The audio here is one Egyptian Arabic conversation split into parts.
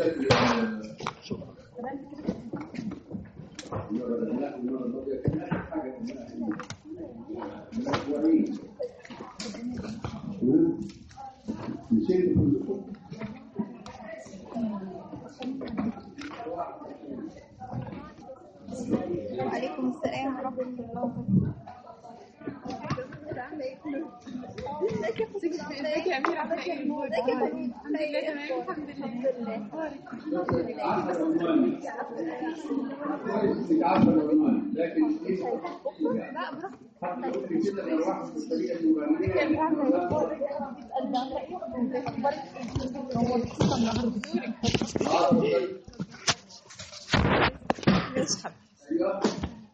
تستدعي المرة لا المرة الماضية كان آخر حاجة قلناها الأسبوعين نسيت كلكم وعليكم السلام ورحمة الله وبركاته ازيك يا أميرة عاملة ايه؟ ازيك يا فريد؟ عاملة ايه؟ الحمد لله عارفة العنوان كويس انك عارفة العنوان لكن ايه حتى يقول لي كده لو واحد في الطريقة النورانية اه ايوه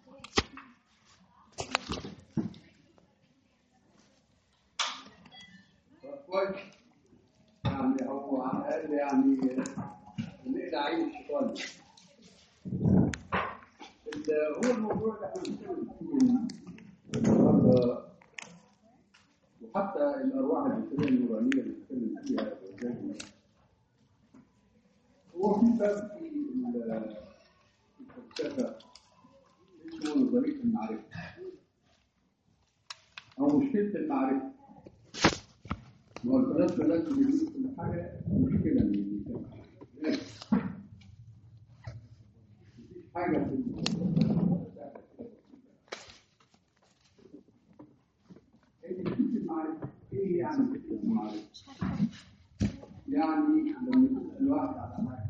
كويس يعني هو على الاقل يعني نقلع عين الشيطان ال- هو الموضوع اللي احنا بنتكلم فيه النهارده وحتى الارواح البشريه النورانيه اللي بنتكلم فيها والجنة. هو في باب في ال- الفلسفه اسمه نظريه المعرفه او مشكله المعرفه ما هو الفلاسفه لازم يقولوا كل حاجه مشكله من الانسان لازم. مفيش حاجه في ايه فكره المعرفه؟ ايه يعني فكره المعرفه؟ يعني لما تسال واحد على حاجه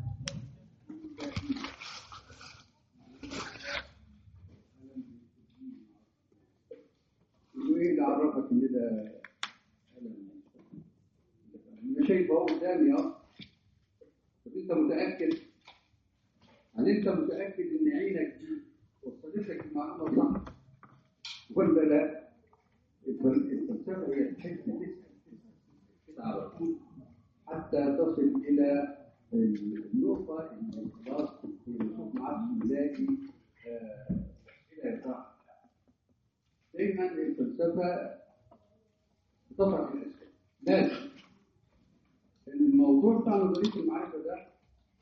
يقول له ايه اللي عرفك ان ده ألم؟ انا شايفه اهو قدامي اهو طب انت متاكد هل انت متاكد ان عينك دي وصلتك المعلومه صح ولا لا؟ الفل- الفلسفه هي تحب تسال كده على طول حتى تصل الى النقطه اللي خلاص في نصوص ما عادش نلاقي آه، الى صح دايما الفلسفه بتطرح الاسئله لازم الموضوع بتاع نظريه المعرفه ده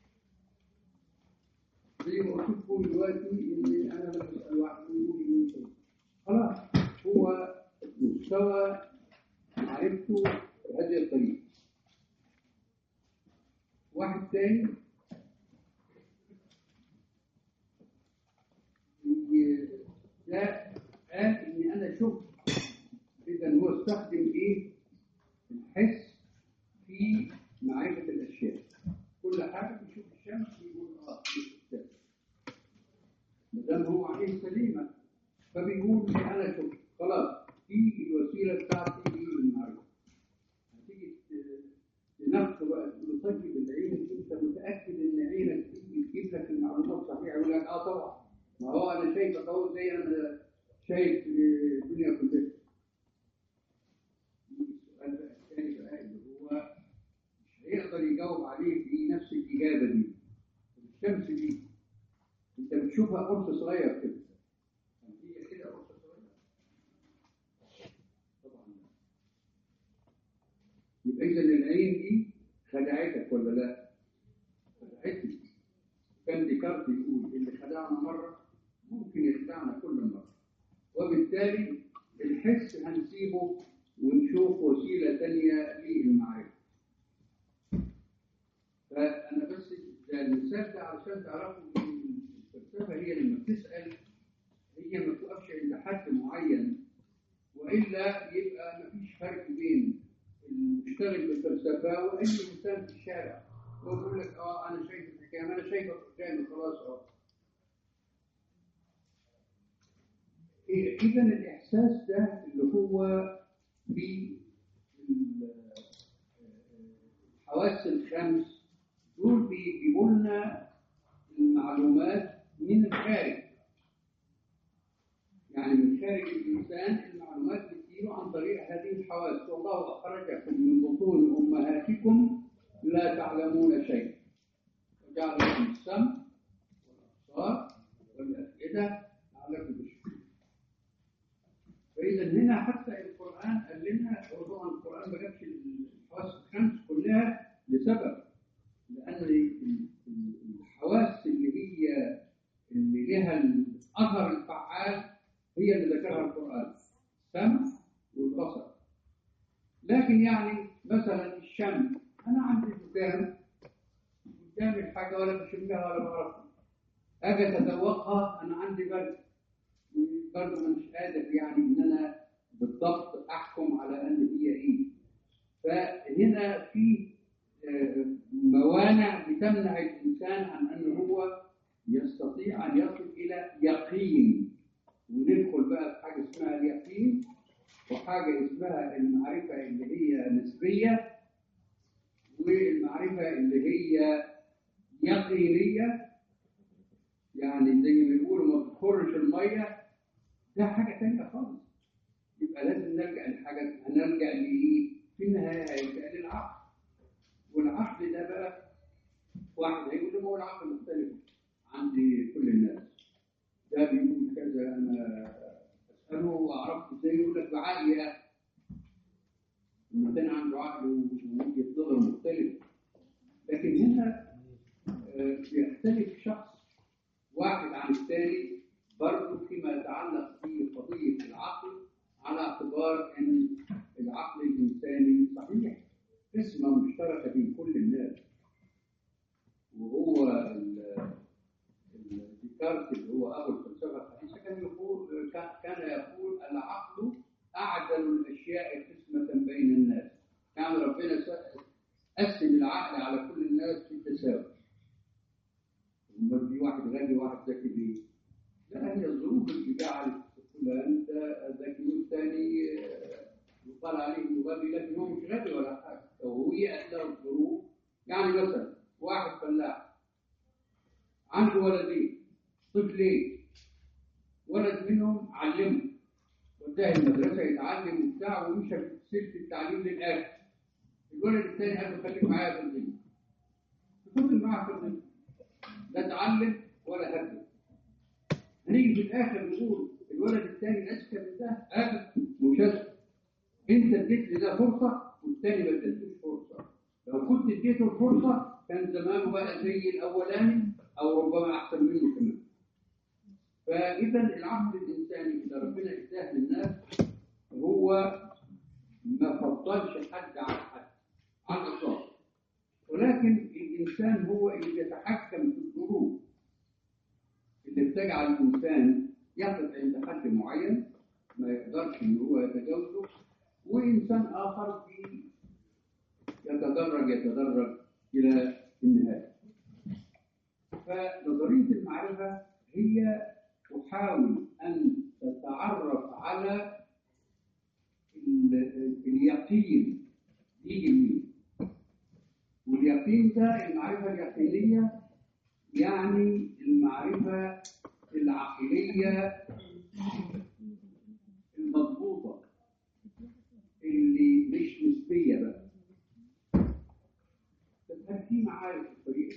زي ما قلت لكم دلوقتي ان انا لما اسال واحد يقول لي مين خلاص هو مستوى معرفته بهذه الطريقه واحد تاني ي- لا قال ان انا شفت اذا هو استخدم ايه الحس في معرفه الاشياء كل حاجه بيشوف الشمس يقول اه شوف الشمس ما دام هو عين سليمه فبيقول إن انا شفت خلاص دي الوسيله بتاعتي دي المعرفه هتيجي ت- تنقي بقى تقول له طيب العين انت متاكد ان عينك دي بتجيب لك المعلومات صحيحه يقول لك اه طبعا ما هو انا شايف اهو زي انا شايف الدنيا كلها السؤال بقى الثاني بقى اللي هو مش هيقدر يجاوب عليه بنفس الاجابه دي الشمس دي انت بتشوفها قرص صغير كده هي كده قرص صغير طبعا لا. يبقى اذا العين دي خدعتك ولا لا؟ خدعتني كان ديكارت يقول اللي خدعنا مره ممكن يخدعنا كل مره وبالتالي الحس هنسيبه ونشوف وسيله ثانيه للمعرفه فانا بس ده المثال ده علشان تعرفوا ان الفلسفه هي لما بتسال هي ما بتقفش عند حد معين والا يبقى ما فيش فرق بين المشتغل بالفلسفه واي انسان في الشارع هو بيقول لك اه انا شايف الحكايه ما انا شايفك قدامي خلاص اه اذا الاحساس ده اللي هو في ال- الحواس الخمس دول بيجيبوا لنا المعلومات من الخارج يعني من خارج الانسان المعلومات بتجيله عن طريق هذه الحواس والله اخرجكم من بطون امهاتكم لا تعلمون شيئا وجعل لكم السمع والابصار والافئده لعلكم تشكرون فاذا هنا حتى القران قال لنا هو طبعا القران ما جابش الحواس الخمس كلها لسبب لان ان ال- ال- الحواس اللي هي اللي لها الاثر الفعال هي اللي ذكرها القران السمع والبصر لكن يعني مثلا الشم انا عندي دكان قدامي الحاجه ولا بشمها ولا بعرفها اجي اتذوقها انا عندي برد برضه مش قادر يعني ان انا بالضبط احكم على ان هي ايه فهنا في آه، موانع بتمنع الانسان عن ان هو يستطيع ان يصل الى يقين وندخل بقى في حاجه اسمها اليقين وحاجه اسمها المعرفه اللي هي نسبيه والمعرفه اللي هي يقينيه يعني زي ما بيقولوا ما تخرش الميه ده حاجه ثانيه خالص يبقى لازم نرجع لحاجه هنرجع لايه؟ في النهايه هيرجع للعقل والعقل ده بقى واحد هيقول لي ما هو العقل مختلف عند كل الناس ده بيقول كذا انا اساله واعرفه ازاي يقول لك بعقلي يا اخي لما كان عنده عقل ووجهه نظر مختلفه لكن هنا آه، بيختلف شخص واحد عن الثاني برضه فيما يتعلق بقضيه العقل على اعتبار ان العقل الانساني صحيح قسمه مشتركه بين كل الناس وهو ال- ال- ديكارت اللي هو ابو الفلسفه الحديثه كان يقول كان- كان يقول العقل اعدل الاشياء قسمه بين الناس كان ربنا س- قسم العقل على كل الناس بالتساوي امال في واحد غني وواحد ذكي ليه؟ لا هي الظروف اللي جعلت فلان ده ذكي والثاني آه، يقال عليه انه غبي لكن هو مش غبي ولا حاجه هو هي له الظروف يعني مثلا واحد فلاح عنده ولدين طفلين ولد منهم علمه وداه المدرسه يتعلم وبتاع ومشى في سلك التعليم للاخر الولد الثاني قال له خليك معايا في الدنيا فضل معاه في الدنيا لا اتعلم ولا هدف هنيجي في الاخر نقول الولد الثاني الاذكى من ده قال مش أذكى. انت اديت لده فرصه والثاني ما اديتلوش فرصه لو كنت اديته الفرصه كان زمانه بقى زي الاولاني او ربما احسن منه كمان فاذا العقل الانساني اللي ربنا اداه للناس هو ما فضلش حد عن حد على الاطلاق ولكن الانسان هو اللي يتحكم في الظروف اللي بتجعل الانسان يقف عند حد معين ما يقدرش ان هو يتجاوزه وانسان اخر بي- يتدرج يتدرج الى النهايه. فنظريه المعرفه هي تحاول ان تتعرف على ال- اليقين يجي منين واليقين ده المعرفه اليقينيه يعني المعرفه العقليه المضبوطه اللي مش نسبيه بقى بس في معارف في الطريق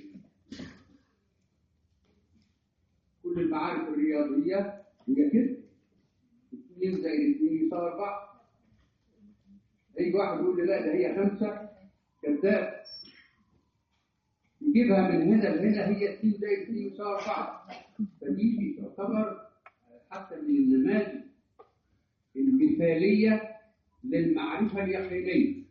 كل المعارف الرياضيه هي كده اثنين زائد اثنين يساوي اربعه اي واحد يقول لي لا ده هي خمسه كذاب يجيبها من هنا لهنا هي 2 زائد 2 يساوي 4 فدي تعتبر حتى من النماذج المثاليه للمعرفه اليقينيه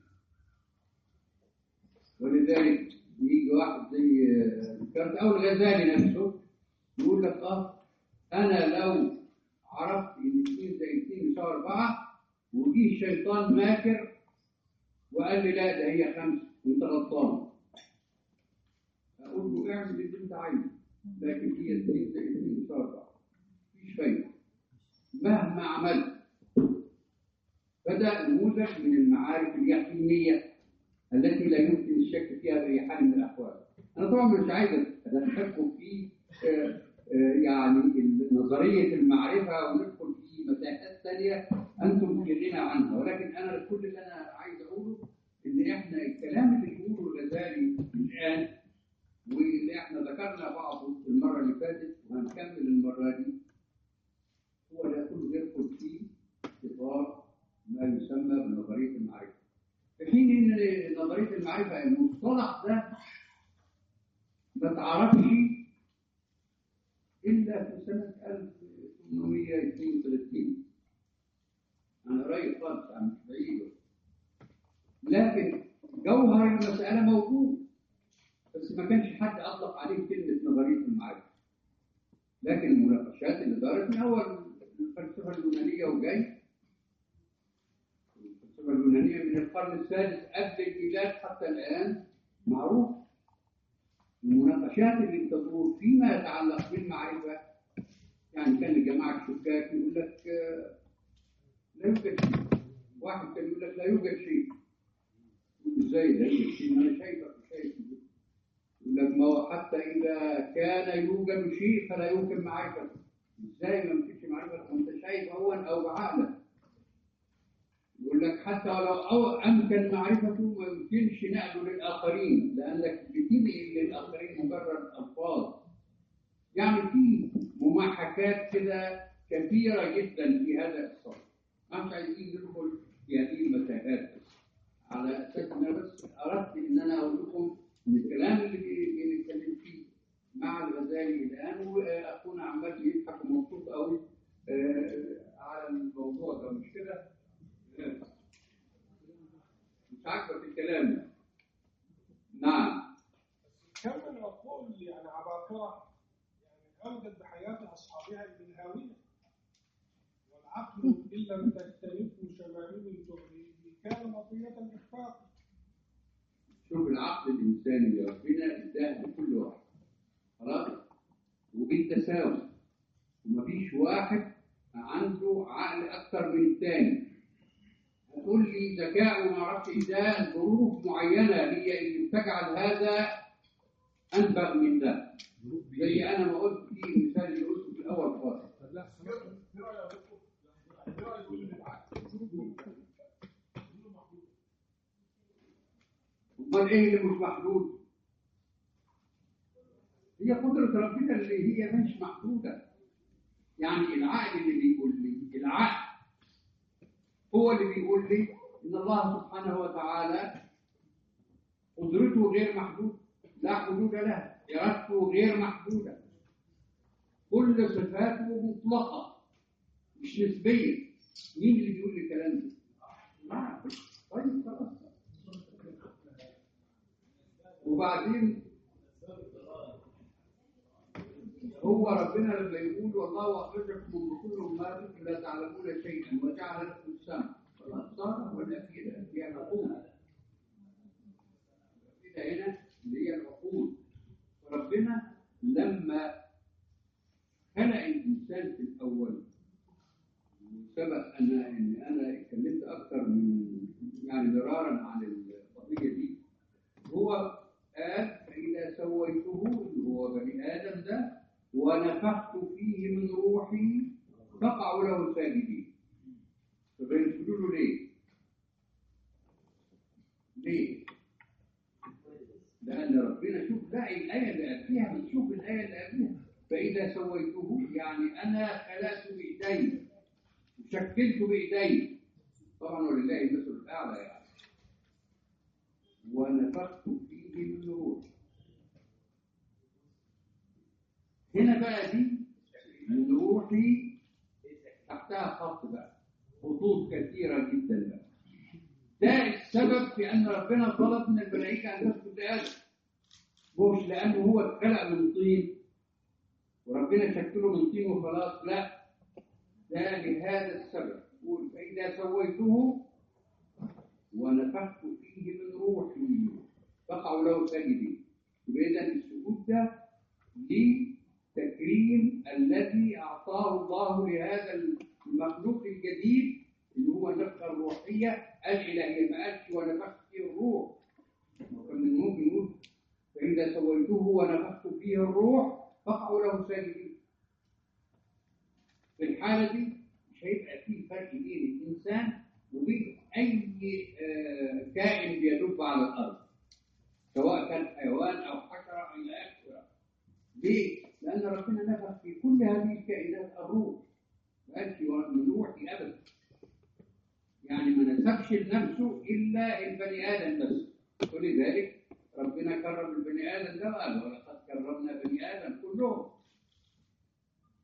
ولذلك يجي واحد زي ديكارت او الغزالي نفسه يقول لك اه انا لو عرفت ان 2 زائد 2 يساوي 4 وجي الشيطان ماكر وقال لي لا ده هي خمسه وانت غلطان اقول له اعمل اللي انت عايزه لكن هي 2 زائد 2 يساوي 4 مفيش فايده مهما عملت بدا نموذج من المعارف اليقينيه التي لا يمكن الشك فيها باي حال من الاحوال انا طبعا مش عايز ادخلكم في آه، آه، يعني نظريه المعرفه وندخل في متاهات ثانيه انتم في غنى عنها ولكن انا كل اللي انا عايز اقوله ان احنا الكلام اللي بيقوله الغزالي الان واللي احنا ذكرنا بعضه المره اللي فاتت وهنكمل المره دي هو ده كله يدخل في اطار ما يسمى بنظريه المعرفه في حين ان نظريه المعرفه المصطلح ده تعرفش إلا في سنة 1832 أنا قريب خالص عن مش بعيد لكن جوهر المسألة موجود بس ما كانش حد أطلق عليه كلمة نظرية المعرفة لكن المناقشات اللي دارت من أول الفلسفة اليونانية وجاي الفلسفة اليونانية من القرن السادس قبل الميلاد حتى الآن معروف المناقشات اللي بتدور فيما يتعلق بالمعرفة يعني كان الجماعة الشكاك يقول لك آه، لا يوجد شيء واحد كان يقول لك لا يوجد شيء يقول ازاي لا يوجد شيء ما انا شايفك وشايف يقول لك ما هو حتى اذا كان يوجد شيء فلا يمكن معرفته ازاي ما يمكنش معرفته وانت شايف اول او بعقلك يقول لك حتى ولو أو امكن معرفته ما يمكنش نقله للاخرين لانك بتنقل للاخرين مجرد الفاظ يعني في ممحكات كده كثيره جدا في هذا الصف مش عايزين ندخل في هذه المتاهات بس. على اساس ان انا بس اردت ان انا اقول لكم ان الكلام اللي بي- بنتكلم فيه مع الغزالي الان واخونا عمال يضحك ومبسوط قوي آه، على الموضوع ده مش كده؟ آه. مش عاجبك الكلام ده نعم كم من عقول يعني عباقرة يعني أودت بحياة أصحابها بالهاوية والعقل إن لم تكتنفه شمائل الجهل كان مطية الإخفاق شوف العقل الانساني اللي ربنا اداه لكل واحد خلاص وبالتساوي ومفيش واحد عنده عقل اكتر من الثاني هتقول لي ذكاء وما اعرفش ده ظروف معينه هي اللي بتجعل هذا انبغ من ده زي انا ما قلت في مثال اللي قلته في الاول خالص امال ايه اللي مش محدود؟ هي قدرة ربنا اللي هي مش محدودة. يعني العقل اللي بيقول لي العقل هو اللي بيقول لي ان الله سبحانه وتعالى قدرته غير محدودة لا حدود لها إرادته غير محدودة كل صفاته مطلقة مش نسبية مين اللي بيقول لي الكلام ده؟ لا طيب خلاص وبعدين هو ربنا لما يقول والله اخرجكم من بطون امهاتكم لا تعلمون شيئا وجعل لكم السمع والابصار والافئده هي العقول الافئده هنا اللي هي العقول فربنا لما خلق الانسان في الاول وسبق ان ان انا اتكلمت اكثر من يعني مرارا عن القضيه دي هو قال فإذا سويته اللي هو بني آدم ده ونفخت فيه من روحي فقعوا له ساجدين فبيسجدوا له ليه؟ ليه؟ لأن ربنا شوف لا الآية اللي قبلها بتشوف الآية اللي قبلها فإذا سويته يعني أنا خلقت بإيدي وشكلت بإيدي طبعا ولله المثل الأعلى يعني ونفخت فيه من روحي هنا بقى دي من روحي تحتها خط بقى خطوط كثيرة جدا بقى ده السبب في أن ربنا طلب من الملائكة أن تسجد لآدم مش لأنه هو اتخلق من طين وربنا شكله من طين وخلاص لا ده لهذا السبب يقول فإذا سويته ونفخت فيه من روحي فقعوا له ساجدين يبقى اذا السجود ده لتكريم الذي اعطاه الله لهذا المخلوق الجديد اللي هو النفخه الروحيه الالهيه ما قالش ونفخت فيه الروح وكان من ممكن يقول فاذا سويته ونفخت فيه الروح فقعوا له ساجدين في الحاله دي مش هيبقى فيه فرق بين الانسان وبين اي آه، كائن بيدب على الارض سواء كان حيوان او حشره الى اخره ليه؟ لان ربنا نفخ في كل هذه الكائنات الروح ما قالش من روحي ابدا يعني ما نسبش لنفسه الا البني ادم بس ولذلك ربنا كرم البني ادم ده وقال ولقد كرمنا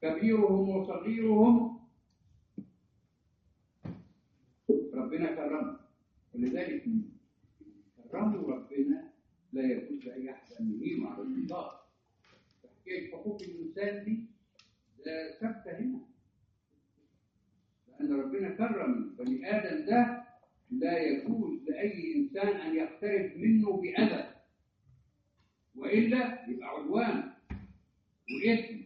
كبيرهم وصغيرهم ربنا كرمه ولذلك كرمه ربنا لا يجوز لاي احد ان يهينه على الاطلاق حكايه حقوق الانسان دي ده ثابته هنا لان ربنا كرم بني ادم ده لا يجوز لاي انسان ان يقترب منه باذى والا يبقى عدوان واثم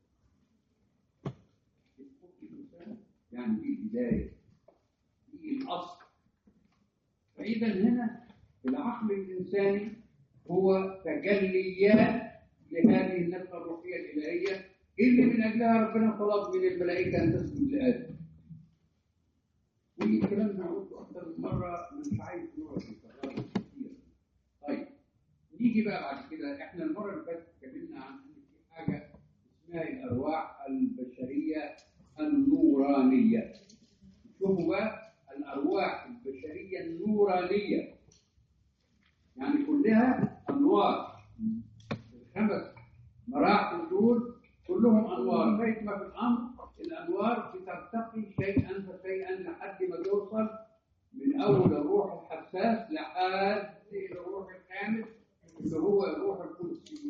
حقوق الانسان يعني دي البدايه دي الاصل فاذا هنا العقل الانساني هو تجليات لهذه النفخه الروحيه الالهيه اللي من اجلها ربنا طلب من الملائكه ان تسجد لادم والكلام ده قلته اكثر من مره مش عايز نقعد نكرره كتير طيب نيجي بقى بعد كده احنا المره اللي فاتت اتكلمنا عن ان في حاجه اسمها الارواح البشريه النورانيه شوفوا بقى الارواح البشريه النورانيه يعني كلها انوار الخمس مراحل دول كلهم انوار لغايه ما في الامر الانوار بترتقي شيئا فشيئا لحد ما توصل من اول الروح الحساس لحد الروح الخامس اللي هو الروح القدسي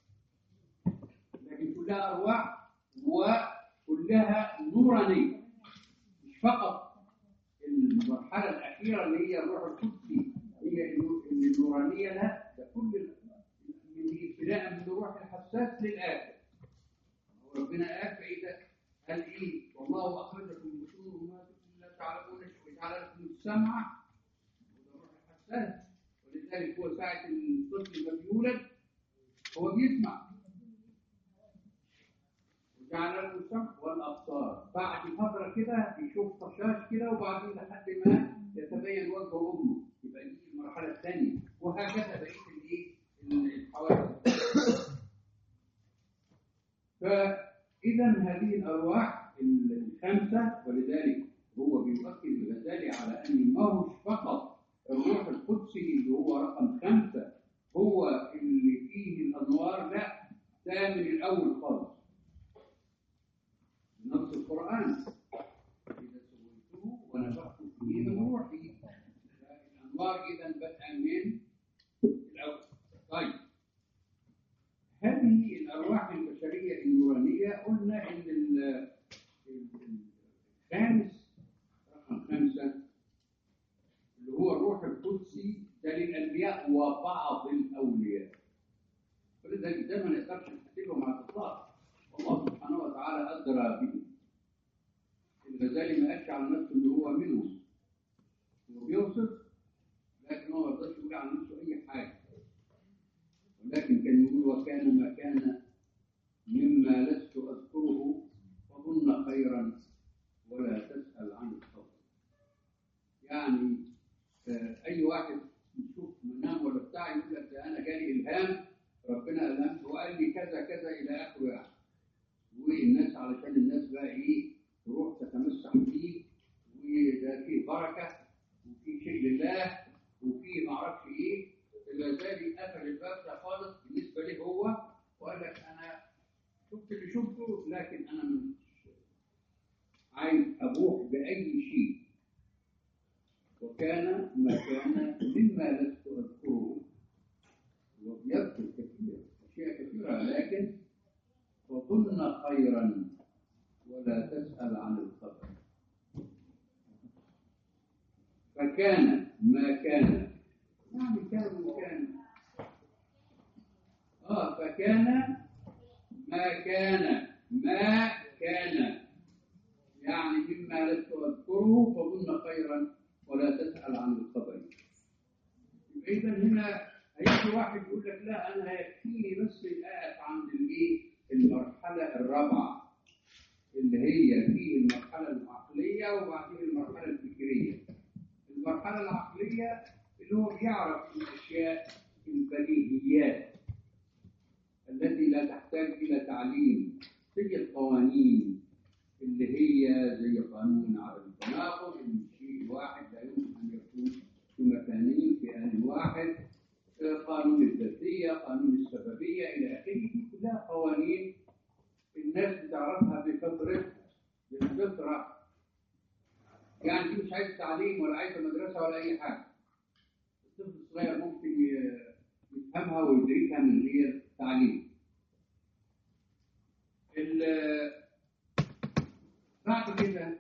لكن كلها ارواح وكلها نورانيه مش فقط المرحله الاخيره اللي هي الروح القدسي هي النورانيه لا ده كل من ابتداء من الروح الحساس للاخر ربنا قال فاذا قال ايه والله اخرجكم من بطون امهاتكم لا تعلمون شيئا وجعل لكم السمع وده الروح الحساس ولذلك هو ساعه الطفل لما بيولد هو بيسمع وجعل لكم السمع والابصار بعد فتره كده بيشوف طشاش كده وبعدين لحد ما يتبين وجه امه يبقى دي المرحله الثانيه وهكذا بقيه الايه الحوادث فاذا هذه الارواح الخمسه ولذلك هو بيؤكد الغزالي على ان ما هوش فقط الروح القدسي اللي هو رقم خمسه هو اللي فيه الانوار لا ده من الاول خالص نص القران اذا سويته ونفخت فيه من روحي الانوار اذا بدءا من الاول طيب هذه الارواح البشريه النورانيه قلنا ان الخامس رقم خمسه اللي هو الروح القدسي ده للانبياء وبعض الاولياء ولذلك ده ما نقدرش نحسبهم على الاطلاق والله سبحانه وتعالى ادرى به الغزالي ما قالش على نفسه ان هو منهم هو بيوصف لكن هو ما يقدرش يقول على نفسه اي حاجه ولكن كان يقول وكان ما كان مما لست اذكره فظن خيرا ولا تسال عن الخبر يعني آه، اي واحد يشوف منام ولا بتاع يقول لك ده انا جالي الهام ربنا الهمت وقال لي كذا كذا الى اخره يعني والناس علشان الناس بقى ايه تروح تتمسح فيه وده فيه بركه وفيه شيء لله وفيه معرفش ايه الغزالي قفل الباب ده خالص بالنسبه لي هو وقال لك انا شفت اللي شفته لكن انا مش عايز ابوح باي شيء وكان ما كان مما لست اذكره ويذكر كثير اشياء كثيره لكن وظن خيرا ولا تسال عن الخبر فكان ما كان يعني كان وكان اه فكان ما كان ما كان يعني مما لست اذكره فظن خيرا ولا تسال عن الخبر اذا هنا هيجي واحد يقول لك لا انا يكفيني بس اقف عند الايه المرحله الرابعه اللي هي في المرحله العقليه وبعدين المرحله الفكريه المرحله العقليه اللي هو بيعرف الاشياء البديهيات التي لا تحتاج الى تعليم زي القوانين اللي هي زي قانون عدم التناقض ان الشيء الواحد لا يمكن ان يكون في مكانين في ان واحد قانون الذاتيه قانون السببيه الى اخره دي كلها قوانين الناس الناس بتعرفها بفطرتها بالفطرة يعني دي مش عايز تعليم ولا عايز مدرسة ولا أي حاجة الطفل الصغير ممكن ي- يفهمها ويدركها من غير تعليم ال- بعد كده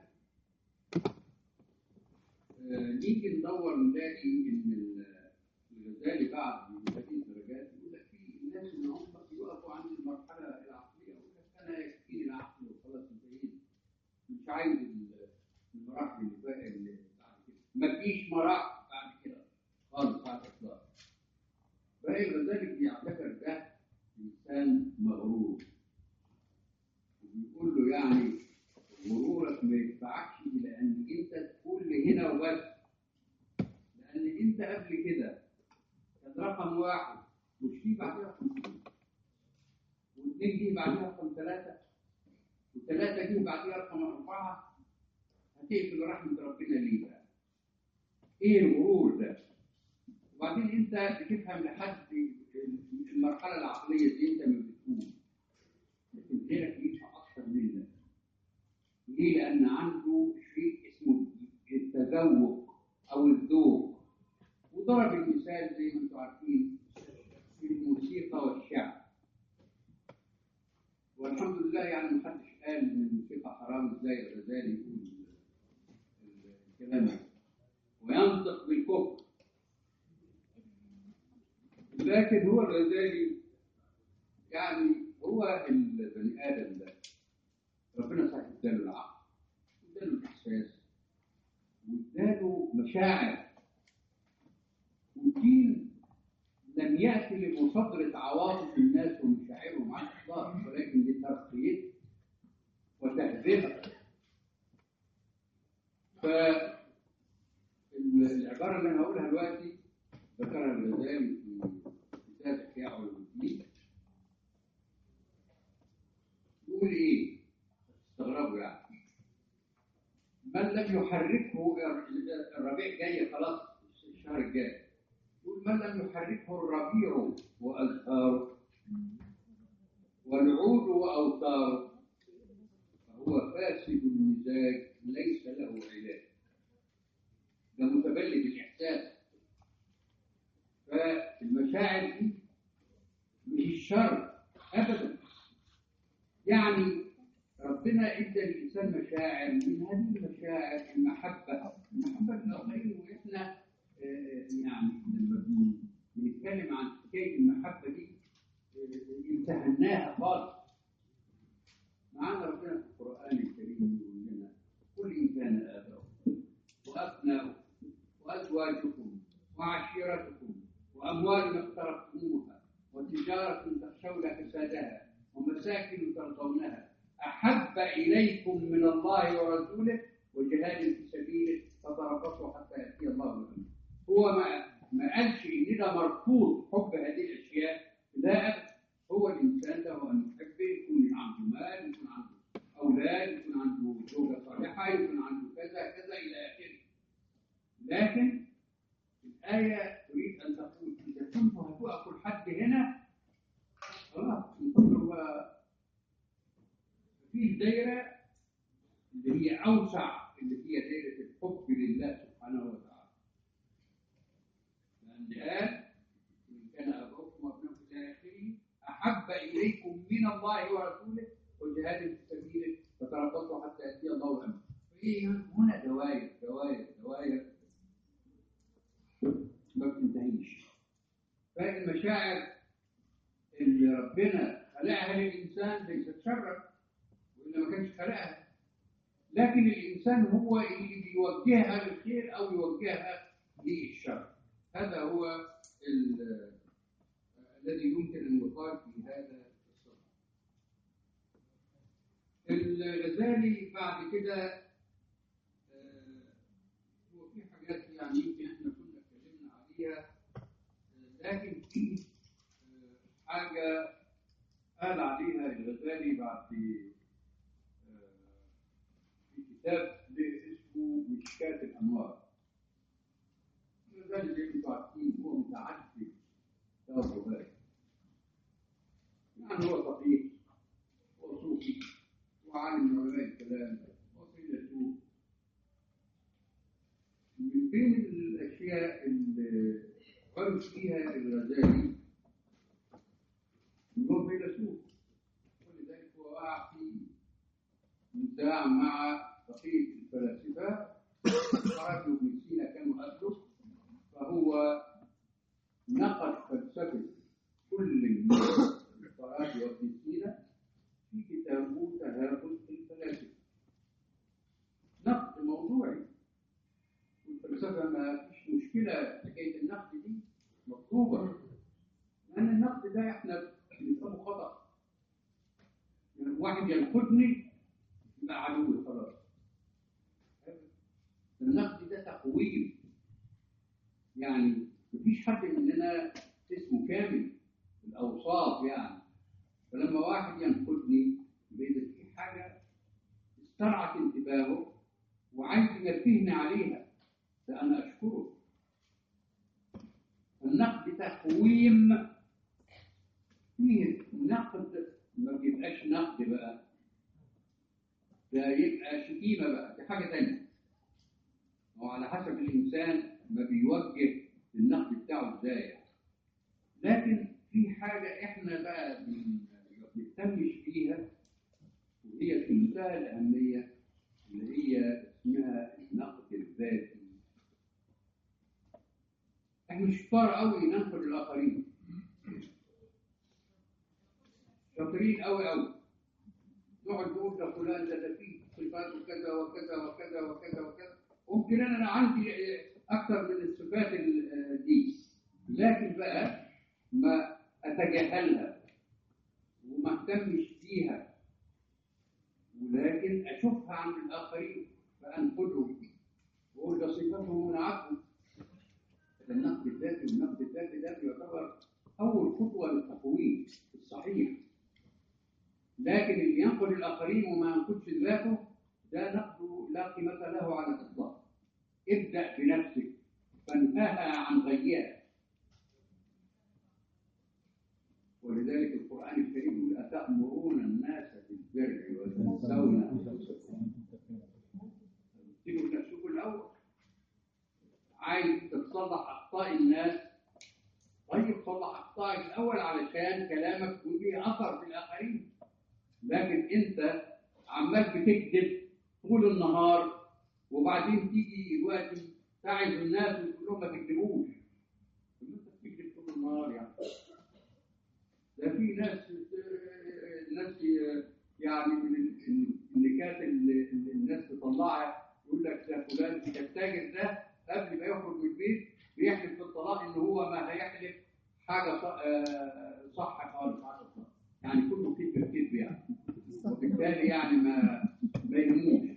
آه، نيجي ندور نلاقي ان ال- الغزالي بعد من هذه الدرجات يقول لك في ناس ان هم يقفوا عند المرحله العقليه يقول لك انا يكفيني العقل وخلاص انتهيت مش عايز ال- المراحل اللي بقى اللي بعد كده مفيش مراحل بعد كده خالص على الاطلاق بقى الغزالي بيعتبر ده انسان مغرور وبيقول له يعني غرورك ما يدفعكش الى ان انت تقول لي هنا وبس لان انت قبل كده كان رقم واحد مش في بعدها خمسين واثنين دي بعدها رقم ثلاثة وثلاثة دي بعدها رقم أربعة هتقفل رحمة ربنا ليه بقى؟ إيه الغرور ده؟ وبعدين أنت بتفهم لحد المرحلة العقلية دي أنت ما بتقول لكن غيرك يفهم أكثر منك ليه؟ لأن عنده شيء اسمه التذوق أو الذوق وضرب المثال زي ما أنتم عارفين في الموسيقى والشعر والحمد لله يعني محدش قال ان الموسيقى حرام ازاي الغزالي يقول ال- ال- الكلام ده وينطق بالكفر لكن هو الغزالي يعني هو البني ادم ده ربنا صحيح اداله العقل واداله الاحساس واداله مشاعر والدين لم يأتي لمصادرة عواطف الناس ومشاعرهم على الإطلاق ولكن لترقيتها وتهذيبها فالعبارة اللي أنا هقولها دلوقتي ذكرها الغزالي في كتاب إحياء علوم الدين يقول إيه؟ تستغربوا يعني من لم يحركه الربيع جاي خلاص الشهر الجاي يقول من لم يحركه الربيع وأزهاره والعود وأوتاره فهو فاسد المزاج ليس له علاج ده متبلد الإحساس فالمشاعر دي مش الشر أبدا يعني ربنا ادى الانسان مشاعر من هذه المشاعر المحبه المحبه للاخرين واحنا آه، يعني لما بن- بنتكلم عن حكايه المحبه دي آه، امتهناها خالص معانا ربنا في القران الكريم يقول لنا قل ان كان اباؤكم وابناؤكم وازواجكم وعشيرتكم واموال اقترفتموها وتجاره تخشون كسادها ومساكن ترضونها احب اليكم من الله ورسوله وجهاد في سبيله فتربصوا حتى ياتي الله بامره هو ما ما قالش ان ده مرفوض حب هذه الاشياء لا أبدا. هو الانسان له ان يحب يكون عنده مال يكون عنده اولاد يكون عنده زوجه صالحه يكون عنده كذا كذا الى اخره لكن الايه تريد ان تقول اذا كنتم هتقفوا لحد هنا خلاص انتظروا بقى في دايره اللي هي اوسع اللي هي دايره الحب لله سبحانه وتعالى لان قال ان كان ابوكم وابنكم الى اخره احب اليكم من الله ورسوله وجهاد في سبيله فتربصوا حتى ياتي الله بامره فهي هنا دوائر دوائر دوائر ما بتنتهيش فالمشاعر اللي ربنا خلقها للانسان ليست شرا والا ما كانش خلقها لكن الانسان هو اللي بيوجهها للخير او يوجهها للشر هذا هو ال- الذي يمكن ان يقال في هذا الصدد الغزالي بعد كده آه، هو في حاجات يعني يمكن احنا كنا اتكلمنا عليها آه، لكن في آه، حاجه قال عليها الغزالي بعد آه، في كتاب له اسمه مشكاة الأنوار الغزالي زي ما انتم عارفين هو متعدد توجهات يعني هو صحيح هو صوفي صوفي وعالم من علماء الكلام وفيلسوف من بين الاشياء اللي قال فيها الغزالي ان هو فيلسوف ولذلك هو وقع في نزاع مع بقيه الفلاسفه خرج ابن سينا كانوا قبله فهو نقد فلسفه كل من الفرائض وابن سينا في كتابه تهافت الفلاسفه نقد موضوعي والفلسفه ما فيش مشكله حكايه النقد دي مطلوبه لان النقد ده احنا بنفهمه خطا يعني واحد ينقدني يبقى عدوي خلاص النقد ده تقويم يعني مفيش حد مننا اسمه كامل الاوصاف يعني فلما واحد ينقدني يبقى إذا في حاجه استرعت انتباهه وعايز ينبهني عليها فانا اشكره النقد تقويم فيه نقد ما بيبقاش نقد بقى ده يبقى شتيمه بقى دي حاجه تانية وعلى حسب الانسان ما بيوجه النقد بتاعه ازاي يعني. لكن في حاجه احنا بقى بن- ما بنهتمش بيها وهي في منتهى الاهميه اللي هي اسمها النقد الذاتي احنا شطار قوي ننقد الاخرين شاطرين قوي قوي نقعد نقول ده فلان ده ده فيه صفات وكذا وكذا وكذا وكذا وكذا ممكن انا أنا عندي اكثر من الصفات ال- دي لكن بقى ما اتجاهلها وما اهتمش بيها ولكن اشوفها عند الاخرين فانقدهم واقول ده صفاتهم من عبده النقد الذاتي والنقد الذاتي ده بيعتبر اول خطوه للتقويم الصحيح لكن اللي ينقد الاخرين وما ينقدش ذاته ده نقد لا قيمه له على الاطلاق ابدا بنفسك فانهاها عن غيها ولذلك القران الكريم يقول اتامرون الناس بالبر وتنسون انفسكم تيجوا بنفسكم الاول عايز تصلح اخطاء الناس طيب صلح اخطائك الاول علشان كلامك يكون ليه اثر في الاخرين لكن انت عمال بتكذب طول النهار وبعدين تيجي وقت تعظ الناس وتقول لهم ما تكذبوش طب انت بتكذب طول النهار يعني ده في ناس ناس يعني من النكات اللي اللي الناس تطلعها يقول لك ده فلان التاجر ده قبل ما يخرج من البيت بيحلف بالطلاق ان هو ما هيحلف حاجه ص- آه، صح خالص حاجه صح يعني كله كذب كذب يعني وبالتالي يعني ما ما يهموش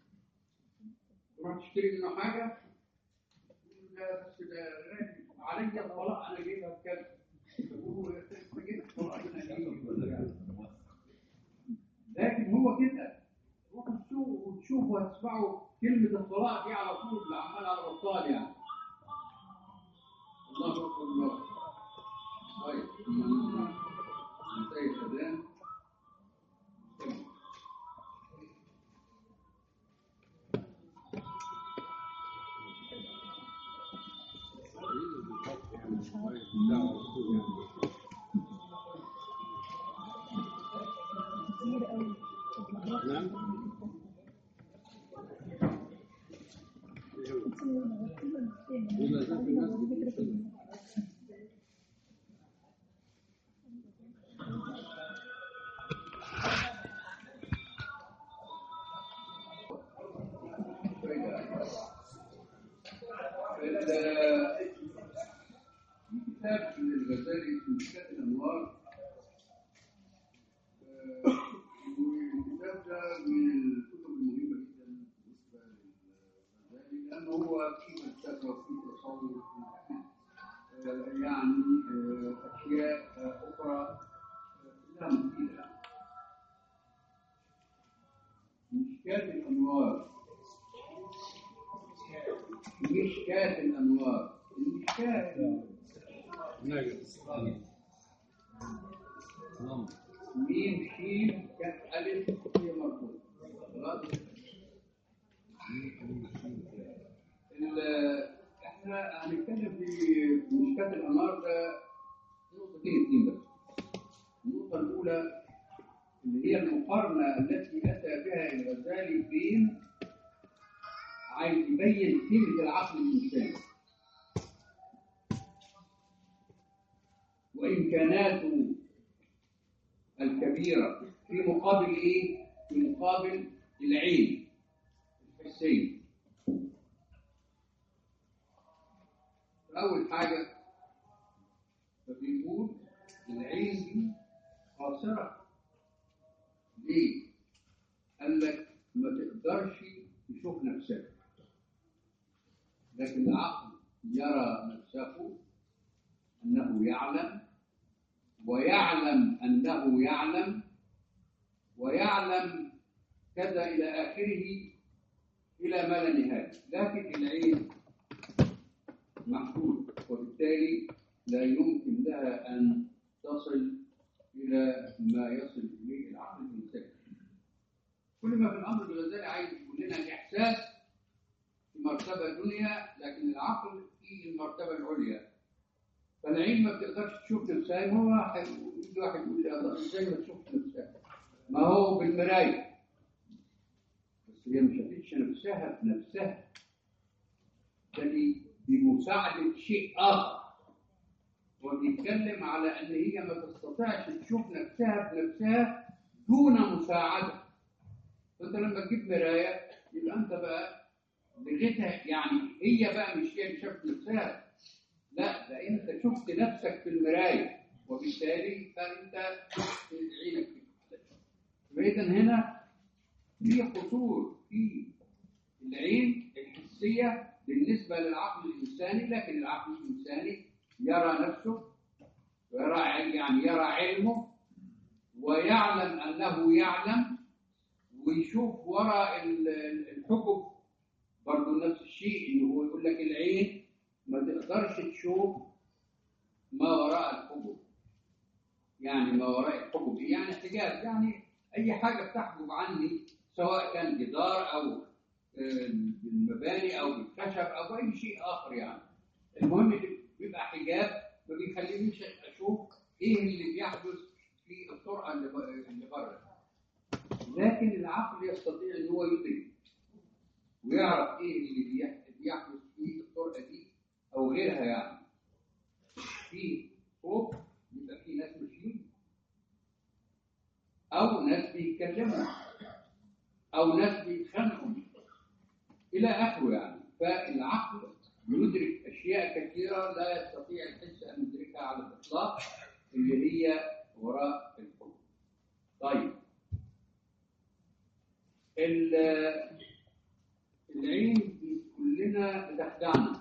تروح تشتري منه حاجه تقول ده بس ده غالي عليا الطلاق انا جايبها بكذا هو انت جبت الطلاق انا جايبها لكن هو كده روحوا تشوفوا وتشوفوا وتسمعوا كلمة الطلاق دي على طول اللي عمال على بطال يعني الله أكبر الله طيب انتهي الأذان كتير قوي كتاب من الغزالي اسمه كتاب الانوار آه، والكتاب ده من الكتب المهمه جدا بالنسبه للغزالي لانه هو فيه فلسفه وفيه تصور آه، يعني آه، اشياء آه، اخرى آه، لها مفيده يعني. مشكات الانوار مشكات الانوار المشكات ميم شين كاف ألف هي مرفوع خلاص ال- احنا هنتكلم في مشكات الانار ده نقطتين اتنين بس النقطة الأولى اللي هي المقارنة التي أتى بها الغزالي بين عايز يبين قيمة العقل الإنساني وإمكاناته الكبيرة في مقابل إيه؟ في مقابل العين الحسية أول حاجة فبيقول العين دي قاصرة ليه؟ قال لك ما تقدرش تشوف نفسك لكن العقل يرى نفسه أنه يعلم ويعلم أنه يعلم ويعلم كذا إلى آخره إلى ما لا نهاية لكن العين محدود وبالتالي لا يمكن لها أن تصل إلى ما يصل إليه العقل الإنساني كل ما في الأمر الغزالي عايز يقول لنا الإحساس في مرتبة دنيا لكن العقل في المرتبة العليا فالعين ما بتقدرش تشوف نفسها ما هو حي- يجي واحد يقول لي الله ازاي ما تشوفش نفسها ما هو بالمراية بس هي ما شافتش نفسها بنفسها بل بمساعدة شيء آخر وبيتكلم على أن هي ما تستطيعش تشوف نفسها بنفسها دون مساعدة فأنت لما تجيب مراية يبقى أنت بقى لغتها يعني هي بقى مش هي اللي شافت نفسها لا ده أنت شفت نفسك في المراية وبالتالي فأنت عينك فإذا هنا في قصور في العين الحسية بالنسبة للعقل الإنساني لكن العقل الإنساني يرى نفسه ويرى عل- يعني يرى علمه ويعلم أنه يعلم ويشوف وراء ال- ال- الحجب برضه نفس الشيء إنه هو يقول لك العين ما تقدرش تشوف ما وراء الحجب يعني ما وراء الحجب يعني حجاب يعني أي حاجة بتحجب عني سواء كان جدار أو آه، بالمباني أو بالخشب أو أي شيء آخر يعني المهم إن بيبقى حجاب ما بيخلينيش أشوف إيه اللي بيحدث في الطرقة اللي ب- اللي بره لكن العقل يستطيع إن هو يدرك ويعرف إيه اللي بيح- بيحدث في الطرقة دي أو غيرها يعني في فوق يبقى في ناس ماشيين أو ناس بيتكلموا أو ناس بيتخانقوا إلى آخره يعني فالعقل يدرك أشياء كثيرة لا يستطيع الحس أن يدركها على الإطلاق اللي هي وراء الحكم طيب ال- العين كلنا بتخدعنا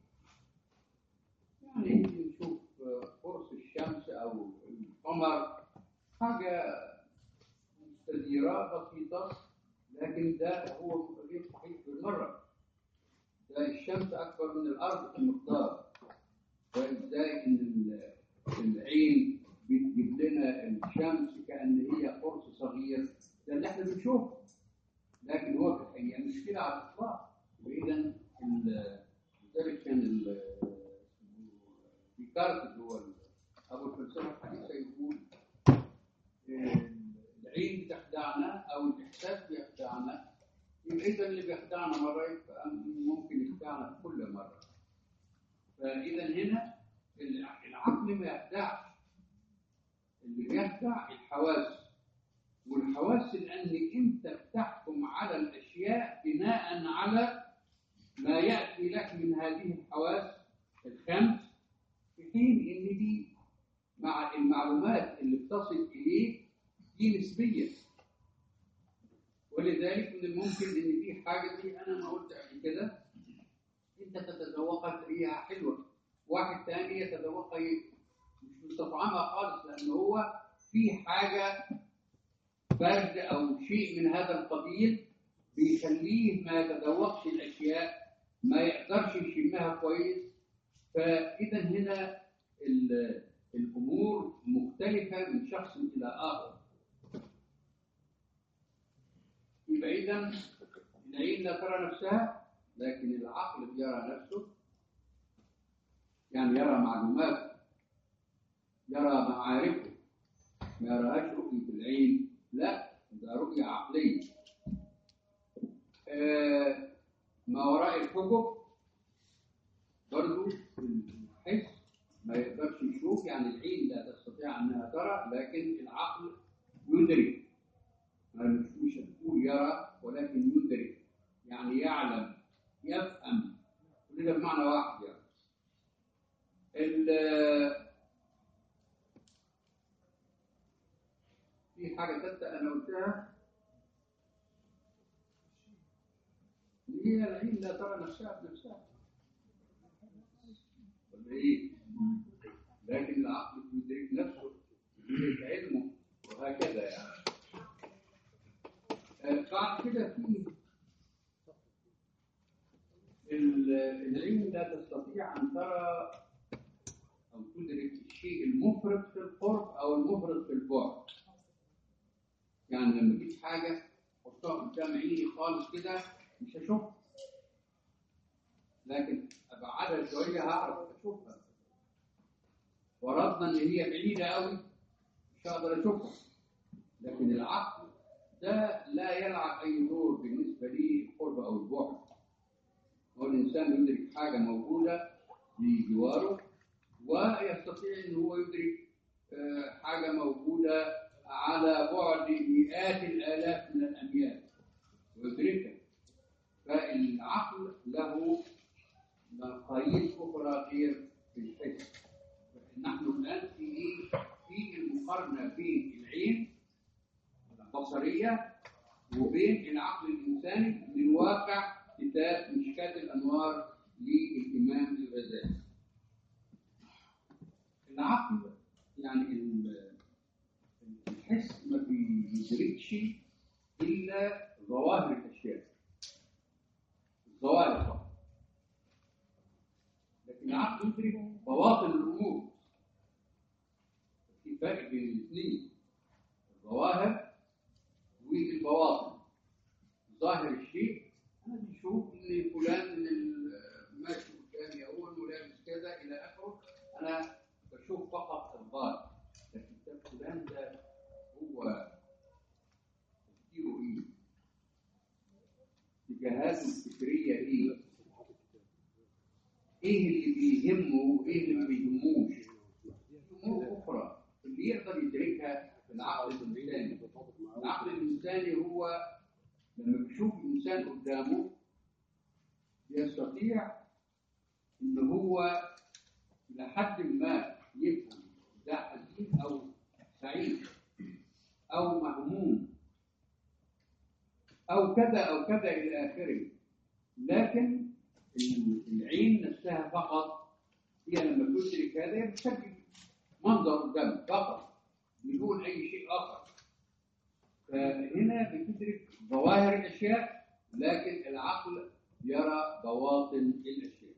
يعني نشوف قرص الشمس أو القمر حاجة مستديرة بسيطة لكن ده هو غير صحيح بالمرة ده الشمس أكبر من الأرض في المقدار وإزاي إن ال- العين بتجيب لنا الشمس كأن هي قرص صغير ده اللي إحنا بنشوفه لكن هو في الحقيقة مش كده على الإطلاق وإذا ال- لذلك كان ال- ديكارت اللي هو أبو الفلسفة الحديثة يقول العين بتخدعنا او الاحساس بيخدعنا يبقى اذا اللي بيخدعنا مره يبقى ممكن يخدعنا في كل مره فاذا هنا الع- العقل ما يخدعش اللي بيخدع الحواس والحواس لان انت بتحكم على الاشياء بناء على ما ياتي لك من هذه الحواس الخمس في حين ان دي مع المعلومات اللي بتصل اليك دي نسبيه ولذلك من الممكن ان دي حاجه دي انا ما قلت قبل كده انت تتذوقها تلاقيها حلوه واحد تاني يتذوقها ي- مش مستطعمها خالص لان هو في حاجه برد او شيء من هذا القبيل بيخليه ما يتذوقش الاشياء ما يقدرش يشمها كويس فاذا هنا ال- الامور مختلفه من شخص الى اخر يبقى إذا العين لا ترى نفسها لكن العقل يرى نفسه يعني يرى معلوماته يرى معارفه ما يراهاش رؤية العين لا ده رؤية عقلية آه ما وراء الحجب برضو الحس ما يقدرش يشوف يعني العين لا تستطيع انها ترى لكن العقل يدرك ما مش هتقول يرى ولكن يدرك يعني يعلم يفهم كل ده بمعنى واحد يعني ال- في حاجة ثالثة أنا قلتها اللي هي العين لا ترى نفسها بنفسها ولا إيه؟ لكن العقل يدرك نفسه يدرك علمه وهكذا يعني آه، بعد كده في ال- العين لا تستطيع أن ترى أو تدرك الشيء المفرط في القرب أو المفرط في البعد يعني لما اجيب حاجه احطها قدام عيني خالص كده مش هشوفها لكن ابعدها شويه هعرف اشوفها فرضنا ان هي بعيده قوي مش هقدر اشوفها لكن العقل ده لا يلعب اي دور بالنسبه لي القرب او البعد هو الانسان يدرك حاجه موجوده بجواره ويستطيع ان هو يدرك آه، حاجه موجوده على بعد مئات الالاف من الاميال ويدركها فالعقل له مقاييس اخرى غير الحس نحن الان في ايه؟ في المقارنه بين العين البصريه وبين العقل الانساني من واقع كتاب مشكات الانوار للامام الغزالي العقل يعني ال- الحس ما بيدركش الا ظواهر الاشياء الظواهر فقط لكن العقل يدرك بواطن الامور في فرق بين الاثنين الظواهر والبواطن ظاهر الشيء انا بشوف ان فلان من ال- ماشي قدامي اول ولابس كذا الى اخره انا بشوف فقط الظاهر لكن ده فلان ده هو تفكيره ايه؟ اتجاهاته الفكريه ايه؟ ايه اللي بيهمه وايه اللي ما بيهموش؟ امور اخرى اللي يقدر يدركها العقل الانساني العقل الانساني هو لما بيشوف الانسان قدامه يستطيع ان هو الى حد ما يفهم ده حزين او سعيد او مهموم او كذا او كذا الى اخره لكن العين نفسها فقط هي لما تدرك هذا هي بتسجل منظر قدامك فقط بدون اي شيء اخر فهنا بتدرك ظواهر الاشياء لكن العقل يرى بواطن الاشياء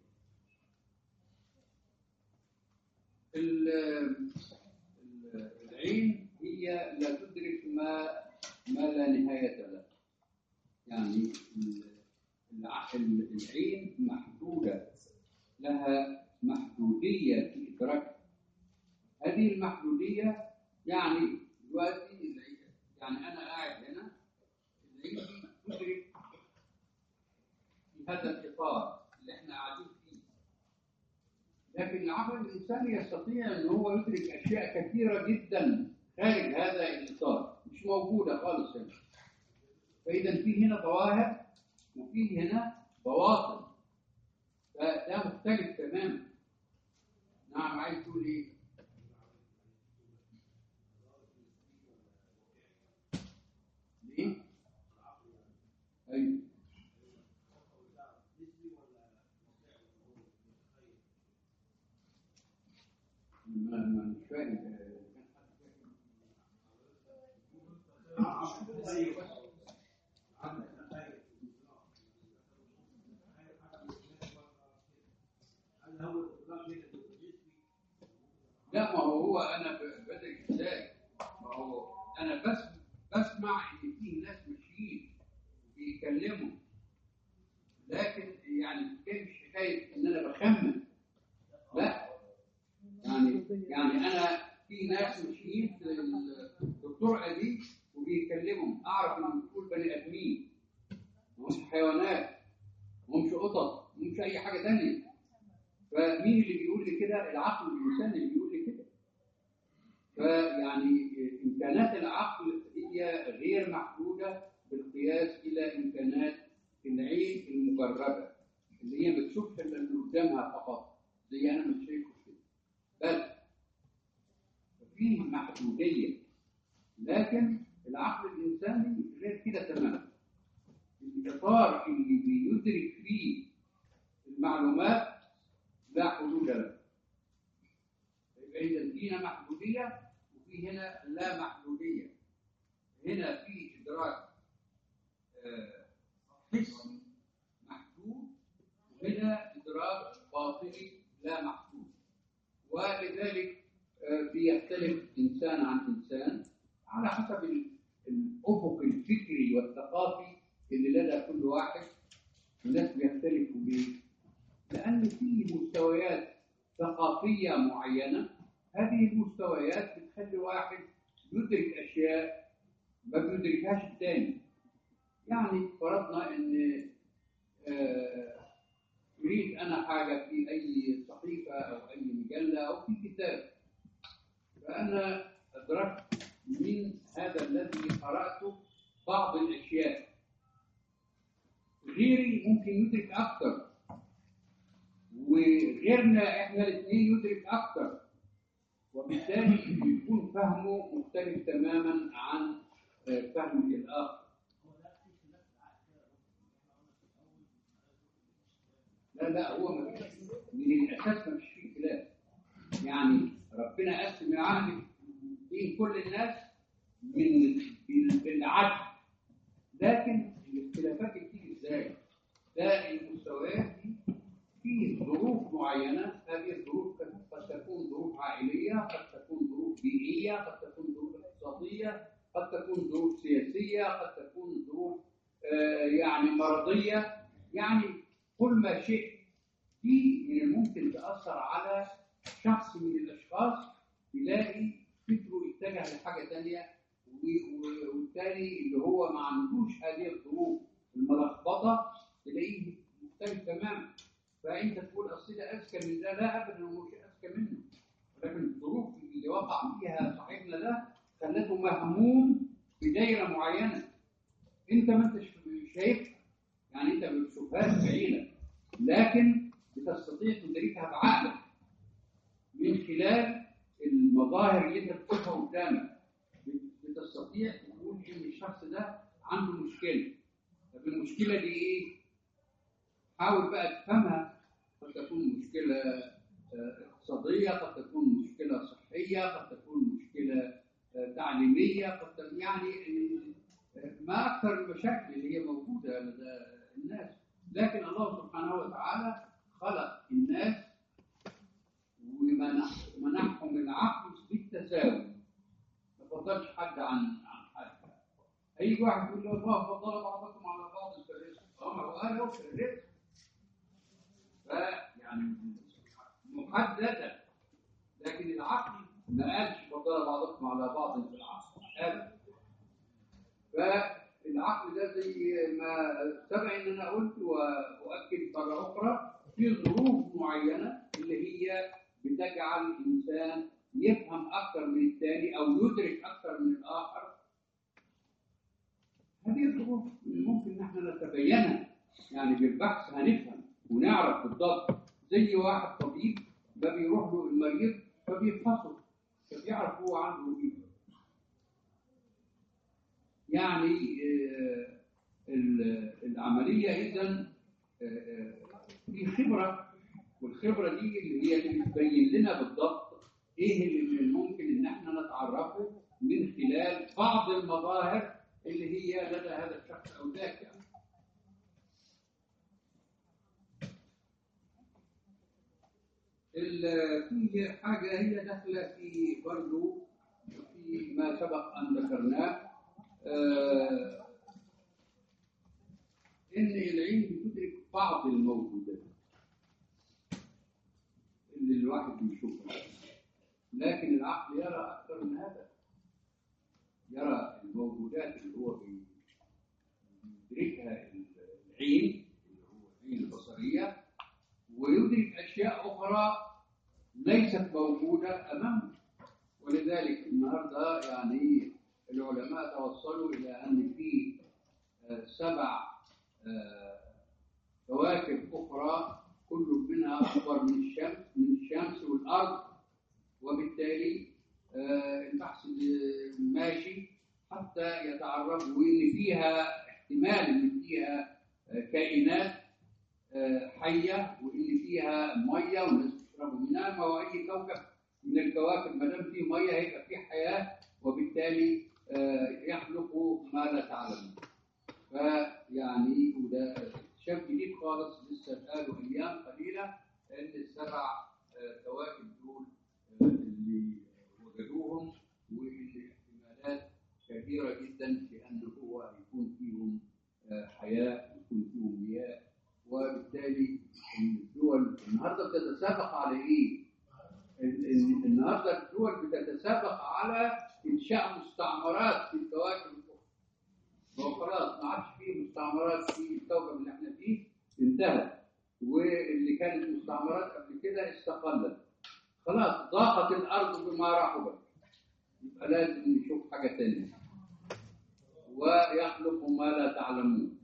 ال- ال- العين هي لا تدرك ما ما لا نهاية له يعني ال- الع- ال- العين محدودة لها محدودية في إدراكها هذه المحدودية يعني دلوقتي العين- يعني أنا قاعد هنا العين دي تدرك في هذا الإطار اللي احنا قاعدين فيه لكن العقل الإنساني يستطيع أن هو يدرك أشياء كثيرة جدا خارج هذا الإطار مش موجودة خالص هنا فإذا في هنا ظواهر وفي هنا بواطن فده مختلف تماما نعم عايز تقول ايه؟ ليه؟ ايوه ما ما مش فاهم آه، كان حد فاهم ايوه بس لا ما هو هو انا ب- بدرك ازاي؟ ما هو انا بس بسمع ان في ناس ماشيين وبيكلمه لكن يعني كان مش حكايه ان انا بخمن لا يعني يعني انا في ناس ماشيين في الطرقه دي وبيكلمهم اعرف انهم دول بني ادمين مش حيوانات ومش قطط ومش اي حاجه تانية فمين اللي بيقول لي كده العقل الانساني اللي بيقول لي كده فيعني امكانات العقل هي غير محدوده بالقياس الى امكانات العين المجرده اللي هي بتشوف اللي قدامها فقط زي انا مش شايفه كده بل فيه محدوديه لكن العقل الانساني غير كده تماما الاطار اللي بيدرك فيه المعلومات لا حدود له يبقى اذا فينا محدوديه وفي هنا لا محدوديه هنا في ادراك آه، حسي محدود وهنا ادراك باطني لا محدود ولذلك آه، بيختلف انسان عن انسان على حسب ال- الافق الفكري والثقافي اللي لدى كل واحد الناس بيختلفوا ليه؟ لأن في مستويات ثقافية معينة هذه المستويات بتخلي واحد يدرك أشياء ما بيدركهاش الثاني يعني فرضنا إن آه، أريد أنا حاجة في أي صحيفة أو أي مجلة أو في كتاب فأنا أدركت من هذا الذي قرأته بعض الأشياء غيري ممكن يدرك أكثر وغيرنا احنا الاثنين يدرك اكثر وبالتالي بيكون فهمه مختلف تماما عن آه، فهم الاخر لا لا هو ما فيش من الاساس ما فيش فيه خلاف يعني ربنا قسم العهد بين كل الناس من بال- بالعدل لكن الاختلافات بتيجي ازاي؟ ده المستويات دي في ظروف معينة هذه الظروف قد قد تكون ظروف عائلية قد تكون ظروف بيئية قد تكون ظروف اقتصادية قد تكون ظروف سياسية قد تكون ظروف آه، يعني مرضية يعني كل ما شئت دي من الممكن تأثر على شخص من الأشخاص يلاقي فكره اتجه لحاجة تانية و- و- والتالي اللي هو ما عندوش هذه الظروف الملخبطة تلاقيه مختلف تماما فانت تقول اصل ده اذكى من ده لا ابدا هو مش اذكى منه ولكن الظروف اللي وقع فيها صاحبنا ده خلته مهموم في دايره معينه انت ما انتش شايفها يعني انت ما بتشوفهاش بعينك لكن بتستطيع تدركها بعقلك من خلال المظاهر اللي انت بتشوفها قدامك بتستطيع تقول ان الشخص ده عنده مشكله طب المشكله دي ايه؟ حاول بقى تفهمها قد تكون مشكلة آه، اقتصادية قد تكون مشكلة صحية قد تكون مشكلة آه، تعليمية قد تكون يعني آه، ما أكثر المشاكل اللي هي موجودة لدى الناس لكن الله سبحانه وتعالى خلق الناس ومنح- ومنحهم العقل بالتساوي ما فضلش حد عن عن حد هيجي واحد يقول له الله فضل بعضكم على بعض في الرزق اه ما هو قال هو في الرزق فيعني محددة لكن العقل ما قالش فضل بعضكم على بعض في العقل ابدا فالعقل ده زي ما سبق ان انا قلت واؤكد مره اخرى في ظروف معينه اللي هي بتجعل الانسان يفهم اكثر من الثاني او يدرك اكثر من الاخر هذه الظروف ممكن ان احنا نتبينها يعني بالبحث هنفهم ونعرف بالضبط زي واحد طبيب ده بيروح له المريض فبيفحصه فبيعرف هو عنده ايه يعني آه، ال- العمليه اذا في خبره والخبره دي اللي هي اللي بتبين لنا بالضبط ايه اللي من الممكن ان احنا نتعرفه من خلال بعض المظاهر اللي هي لدى هذا الشخص او ذاك يعني. ال- في حاجة هي داخلة في برضو في ما سبق أن ذكرناه آه، ان العين بتدرك بعض الموجودات اللي الواحد بيشوفها لكن العقل يرى اكثر من هذا يرى الموجودات اللي هو بي- بيدركها العين اللي هو العين البصريه ويدرك اشياء اخرى ليست موجوده امامه ولذلك النهارده يعني العلماء توصلوا الى ان في آه، سبع آه، كواكب اخرى كل منها اكبر من الشمس من الشمس والارض وبالتالي آه، البحث ماشي حتى يتعرفوا وان فيها احتمال ان فيها آه، كائنات آه، حيه وان فيها ميه والناس بيشربوا منها ما هو اي كوكب من الكواكب ما دام فيه ميه هيبقى فيه حياه وبالتالي آه، يخلق ما لا تعلمون فيعني وده اكتشاف جديد خالص لسه بقاله ايام قليله ان السبع آه، كواكب دول آه، اللي وجدوهم والاحتمالات كبيره جدا في ان هو يكون فيهم آه، حياه ويكون فيهم مياه وبالتالي الدول النهارده بتتسابق على ايه؟ ال- ال- النهارده الدول بتتسابق على انشاء مستعمرات في الكواكب الاخرى. هو خلاص ما عادش فيه مستعمرات في الكوكب اللي احنا فيه انتهت واللي كانت مستعمرات قبل كده استقلت. خلاص ضاقت الارض بما رحبت. يبقى لازم نشوف حاجه ثانيه. ويخلق ما لا تعلمون.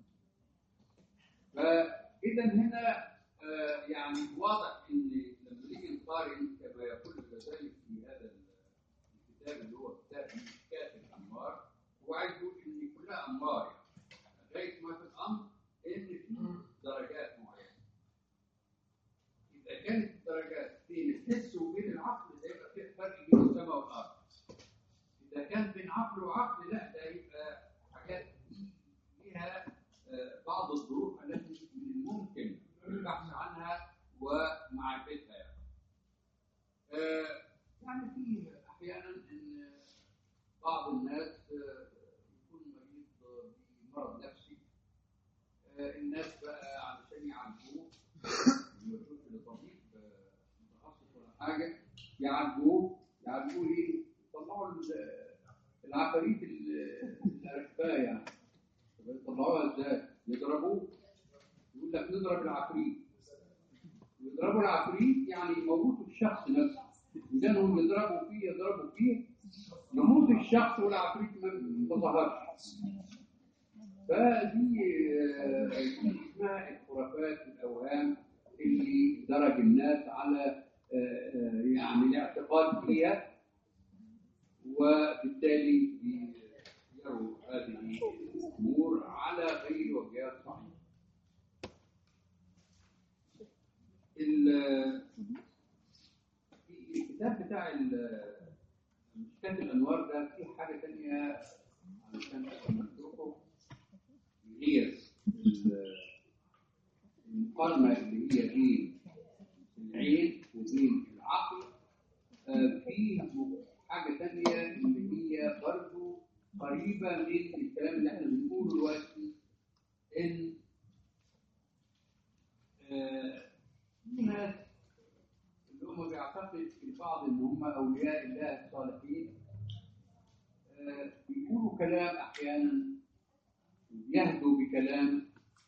فاذا هنا آه، يعني واضح ان لما نيجي نقارن كما يقول الغزالي في هذا الكتاب اللي هو كتاب مشكات الانوار هو عايز يقول ان كلها انوار يعني لغايه ما في الامر ان في درجات معينه اذا كانت الدرجات بين الحس وبين العقل ده يبقى في فرق بين السماء والارض اذا كان بين عقل وعقل لا ده يبقى حاجات فيها آه، بعض الظروف التي من الممكن البحث عنها ومعرفتها يعني. آه، يعني في احيانا ان بعض الناس آه، يكون مريض بمرض نفسي آه، الناس بقى علشان يعالجوه يودوه لطبيب آه، متخصص ولا حاجه يعالجوه يعالجوه ايه؟ يطلعوا ال- العفاريت ال- الارفاه يعني طب يطلعوها ازاي؟ يضربوه يقول لك نضرب العفريت يضربوا العفريت يعني يموتوا الشخص نفسه ودانهم يضربوا فيه يضربوا فيه يموت الشخص والعفريت ما ما ظهرش فدي آه، دي اسمها الخرافات والاوهام اللي درج الناس على آه، آه، يعني الاعتقاد فيها وبالتالي يروا هذه الامور على غير وجهها الصحيح. ال- في الكتاب بتاع ال- مشكاة الانوار ده في حاجه ثانيه علشان نشوفه هي ال- المقارنه اللي هي بين العين وبين العقل آه، في حاجه ثانيه اللي هي برضه قريبه من الكلام اللي احنا بنقوله دلوقتي ان آه، في ناس اللي هم بيعتقد البعض ان هم اولياء الله الصالحين آه، بيقولوا كلام احيانا يهدوا بكلام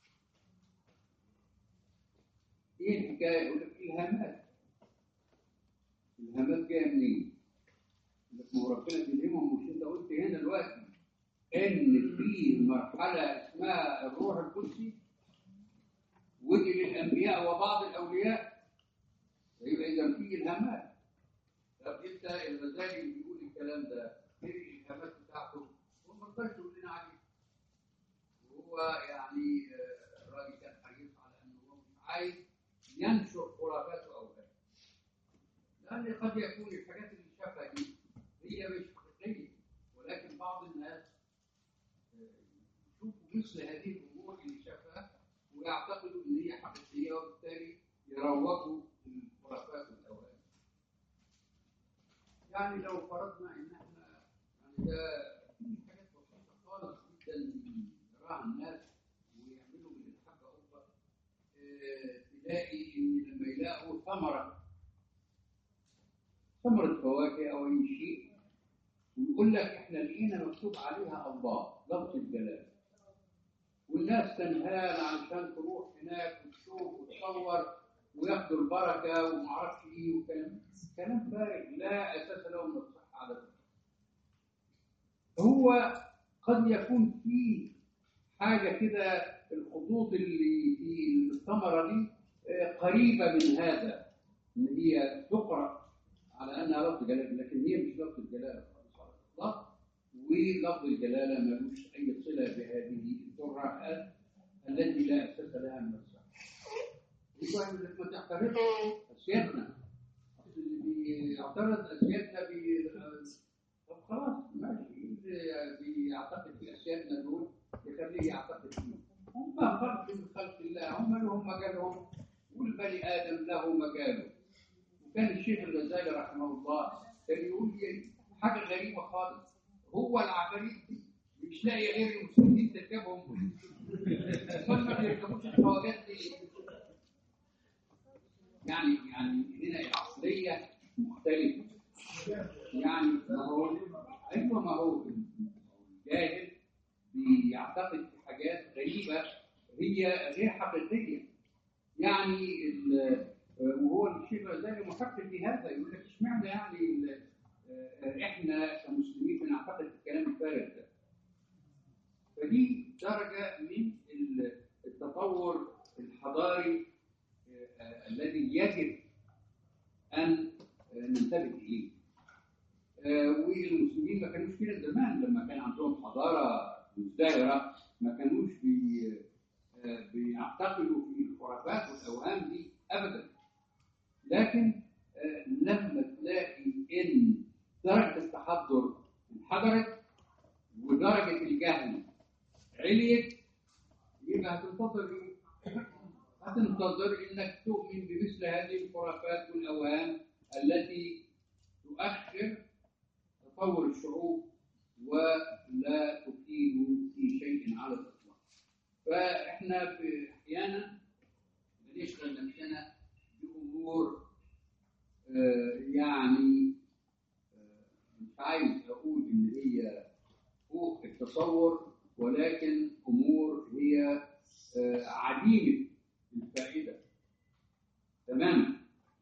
ايه الحكايه؟ يقول لك الهامات الهامات جايه منين؟ يقول لك ما هو ربنا بيلهمهم مش انت قلت هنا دلوقتي ان في مرحله اسمها الروح القدسي ودي للانبياء وبعض الاولياء يبقى اذا في الهامات طب انت الغزالي اللي بيقول الكلام ده ايه الهامات بتاعته؟ هو ما رضاش يقول لنا عليه وهو يعني آه، الراجل كان حريص على انه هو مش عايز ينشر خرافات واوهام لان قد يكون الحاجات اللي شافها دي هي مش حقيقيه ولكن بعض الناس آه، يشوفوا مثل هذه الامور اللي شافها ويعتقدوا ان هي حقيقيه وبالتالي يروجوا للخرافات والاوهام يعني لو فرضنا ان احنا يعني ده في حاجات بسيطه خالص جدا يراها الناس ويعملوا من آه، تلاقي ان لما يلاقوا ثمره ثمره فواكه او اي شيء ويقول لك احنا لقينا مكتوب عليها الله لفظ الجلال والناس تنهال علشان تروح هناك وتشوف وتصور وياخدوا البركه وما اعرفش ايه وكلام كلام فارغ لا اساس له من الصحه على فكره هو قد يكون فيه حاجه كده الخطوط اللي في الثمره دي آه، قريبه من هذا ان هي تقرا على انها لفظ جلاله لكن هي مش لفظ الجلاله خالص على الاطلاق ولفظ الجلاله ملوش اي صله بهذه الترهات التي لا اساس لها من الصحه. يبقى انك ما تعترضش اسيادنا أصل اللي بيعترض اسيادنا بي طب خلاص ماشي اللي بيعتقد في اسيادنا دول يخليه يعتقد فيه هم خلق من خلق الله هم لهم مجالهم والبني ادم له مجاله وكان الشيخ الغزالي رحمه الله كان يقول لي حاجه غريبه خالص هو العفاريت دي مش لاقي غير المسلمين تركبهم امال ما بيركبوش الخواجات دي يعني يعني هنا العقليه مختلفه يعني ما هو ايوه ما هو الجاهل بيعتقد في حاجات غريبه هي غير حقيقيه يعني ال- وهو الشيخ الغزالي محقق في هذا يقول لك اشمعنى يعني ال- احنا كمسلمين بنعتقد في الكلام الفارغ ده فدي درجه من ال- التطور الحضاري آه، آه، الذي يجب ان آه، ننتبه اليه آه، والمسلمين ما كانوش كده زمان لما كان عندهم حضاره مزدهره ما كانوش بي آه، بيعتقدوا في الخرافات والاوهام دي ابدا لكن آه، لما تلاقي ان درجه التحضر انحدرت ودرجه الجهل عليت يبقى هتنتظر ايه؟ هتنتظر انك تؤمن بمثل هذه الخرافات والاوهام التي تؤخر تطور الشعوب ولا تفيد في شيء على الاطلاق. فاحنا في احيانا بنشغل نفسنا بامور آه، يعني آه، مش عايز اقول ان هي فوق التصور ولكن امور هي آه، عديمه الفائده تماما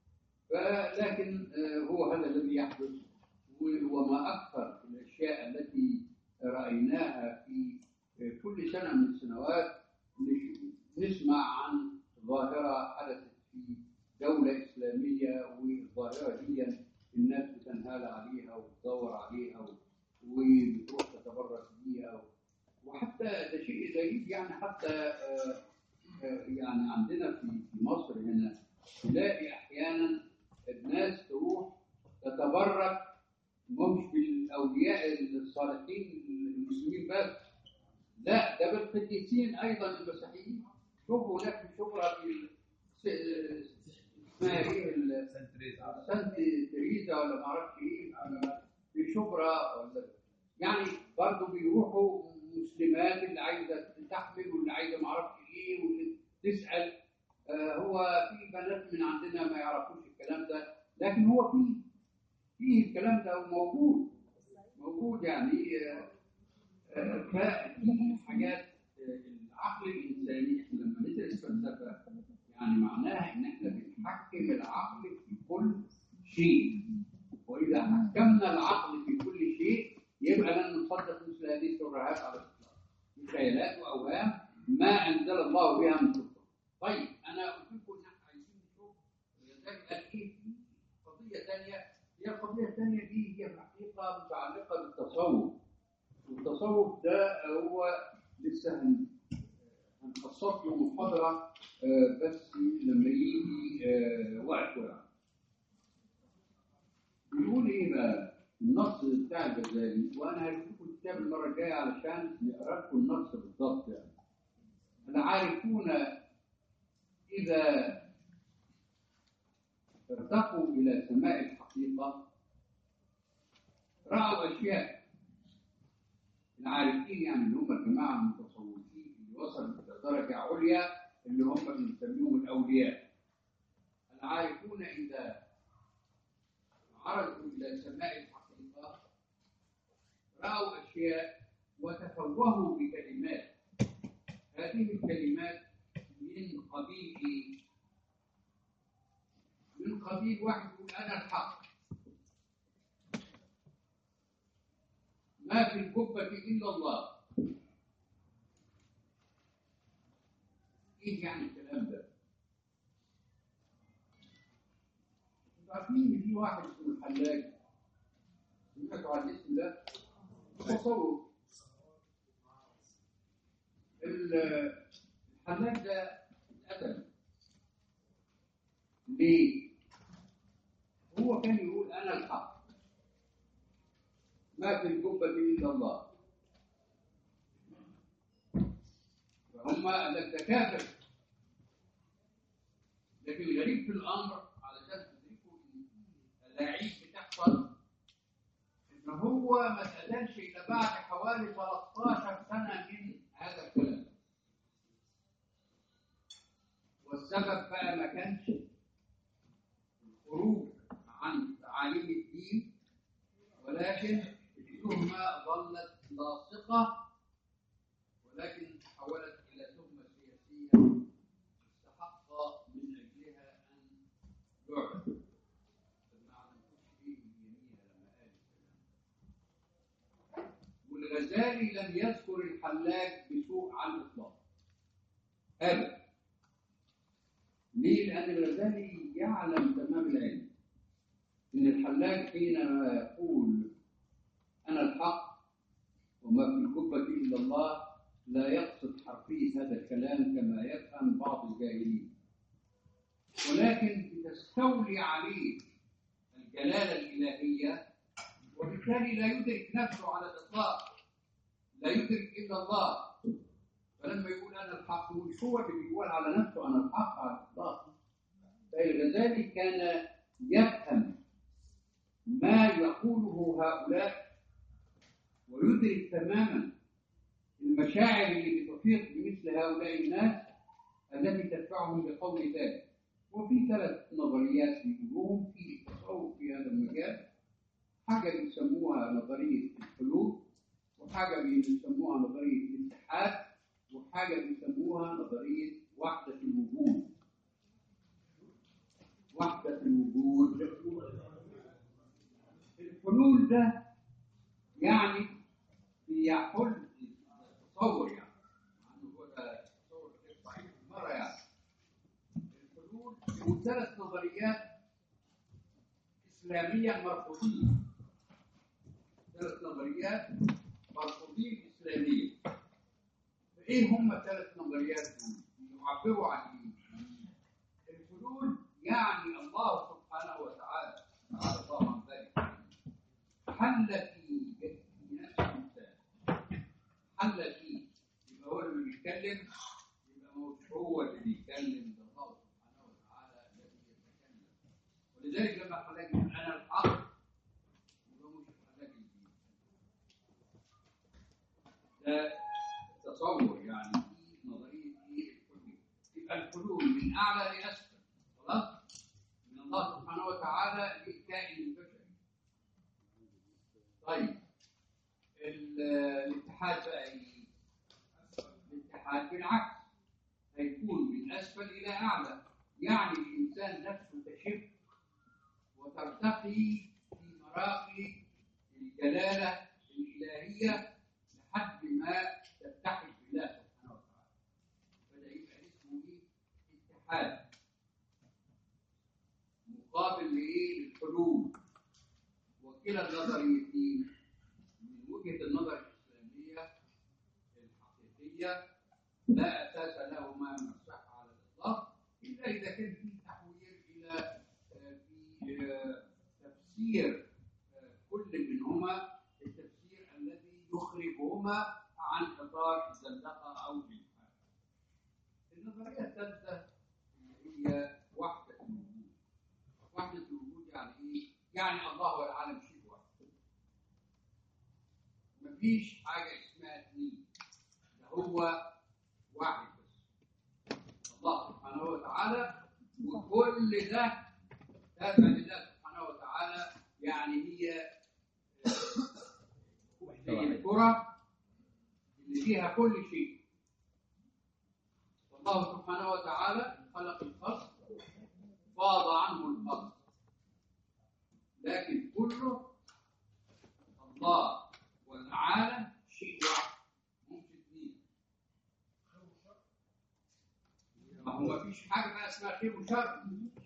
فلكن آه، هو هذا الذي يحدث و- وما اكثر الاشياء التي رايناها في آه، كل سنه من السنوات نش- نسمع عن ظاهره حدثت في دوله اسلاميه والظاهره دي الناس بتنهال عليها وتدور عليها و- وبتروح تتبرك بيها وحتى ده شيء غريب يعني حتى آه، آه، يعني عندنا في في مصر هنا تلاقي احيانا الناس تروح تتبرك مش بالاولياء الصالحين المسلمين بس لا ده بالقديسين ايضا المسيحيين شوفوا هناك في شبرا في س- اسمها ايه ال- سانت تريزا ولا ما اعرفش ايه في شبرا ولا يعني برضه بيروحوا مسلمات اللي عايزه تحمل واللي عايزه ما اعرفش ايه واللي تسال آه هو في بنات من عندنا ما يعرفوش الكلام ده لكن هو في في الكلام ده موجود موجود يعني آه، آه، فدي حاجات آه، العقل الانساني احنا لما ندرس فلسفه يعني معناها ان احنا بنحكم العقل في كل شيء واذا حكمنا العقل في كل شيء يبقى لن نصدق مثل هذه الترهات على الاطلاق دي خيالات واوهام ما انزل الله بها من سلطان طيب انا قلت لكم ان احنا عايزين نشوف ذلك قال ايه في قضيه ثانيه هي القضيه الثانيه دي هي في الحقيقه متعلقه بالتصوف والتصوف ده هو لسه هن- هنخصص له محاضره آه، بس لما يجي آه، وقته يعني بيقول ايه بقى النص بتاع الغزالي وانا هجيب لكم الكتاب المره الجايه علشان نقرا لكم النص بالضبط يعني العارفون اذا ارتقوا الى سماء الحقيقه راوا اشياء العارفين يعني اللي هم الجماعه المتصوفين اللي وصلوا الى درجه عليا اللي هم بنسميهم الاولياء العارفون اذا عرضوا الى سماء الحقيقه راوا اشياء وتفوهوا بكلمات هذه الكلمات من قبيل إيه؟ من قبيل واحد يقول انا الحق ما في القبة إلا الله إيه يعني الكلام ده؟ انتوا عارفين إن في واحد اسمه الحلاج سمعتوا عن الاسم ده؟ تصور ال- الحلاج ده اتقتل ليه؟ هو كان يقول أنا الحق ما في القبة إلا الله فهم قال لك ده كافر لكن الغريب في الأمر علشان تدركوا إن في ألاعيب بتحصل إن هو ما اتقتلش إلا بعد حوالي 13 سنة من هذا الكلام والسبب بقى ما كانش الخروج عن تعاليم الدين ولكن التهمة ظلت لاصقة ولكن تحولت إلى تهمة سياسية استحق من أجلها أن يعبد بمعنى تشبيه اليمين لما قال الكلام والغزالي لم يذكر الحلاج بسوء على الإطلاق أبدا ليه؟ لأن الغزالي يعلم تمام العلم إن الحلاج حينما يقول أنا الحق وما في الكبة إلا الله لا يقصد حرفية هذا الكلام كما يفهم بعض الجاهلين ولكن تستولي عليه الجلالة الإلهية وبالتالي لا يدرك نفسه على الإطلاق لا يدرك إلا الله فلما يقول أنا الحق مش هو اللي بيقول على نفسه أنا الحق على الإطلاق فالغزالي كان يفهم ما يقوله هؤلاء ويدرك تماما المشاعر اللي بتفيض بمثل هؤلاء الناس التي تدفعهم لقول ذلك وفي ثلاث نظريات بيقولوهم في التصوف في هذا المجال حاجه بيسموها نظريه الحلول وحاجه بيسموها نظريه الاتحاد وحاجه بيسموها نظريه وحده الوجود وحده الوجود الحلول ده يعني بيحل التصور يعني عنه هو ده تصور غير صحيح مرة يعني الحلول وثلاث نظريات إسلامية مرفوضية ثلاث نظريات مرفوضية إسلامية فإيه هم الثلاث نظريات دول؟ يعبروا عن إيه؟ الحلول يعني الله سبحانه وتعالى تعالى الله عن ذلك حل في في نفس الانسان حل فيه يبقى هو اللي بيتكلم يبقى مش هو اللي بيتكلم ده الله سبحانه وتعالى الذي يتكلم ولذلك لما حلاج يقول انا الحق يبقى مش حلاج الدين ده تصور يعني في نظريه ايه الحلول يبقى الحلول من اعلى لاسفل خلاص من الله سبحانه وتعالى للكائن البشري طيب ال- الاتحاد بقى ايه؟ الاتحاد بالعكس هيكون من اسفل الى اعلى يعني الانسان نفسه تشف وترتقي في مراقي الجلاله الالهيه لحد ما تتحد بالله سبحانه وتعالى فده يبقى اسمه ايه؟ اتحاد مقابل لايه؟ للحلول وكلا النظريتين من وجهه النظر الاسلاميه الحقيقيه لا اساس لهما من الصحه على الاطلاق الا اذا كان في تحويل الى آه، في آه، تفسير آه، كل منهما التفسير الذي يخرجهما عن اطار الزندقه او الالحاد. النظريه الثالثه اللي هي وحده الوجود. وحده الوجود يعني ايه؟ يعني الله والعالم شيء واحد. مفيش حاجه اسمها اثنين. ده هو واحد بس. سبحانه وتعالى وكل ده تابع لله سبحانه وتعالى يعني هي زي الكرة اللي فيها كل شيء الله سبحانه وتعالى خلق الخلق فاض عنه الخلق لكن كله الله والعالم شيء واحد مش اثنين ما هو ما فيش حاجه بقى اسمها خير وشر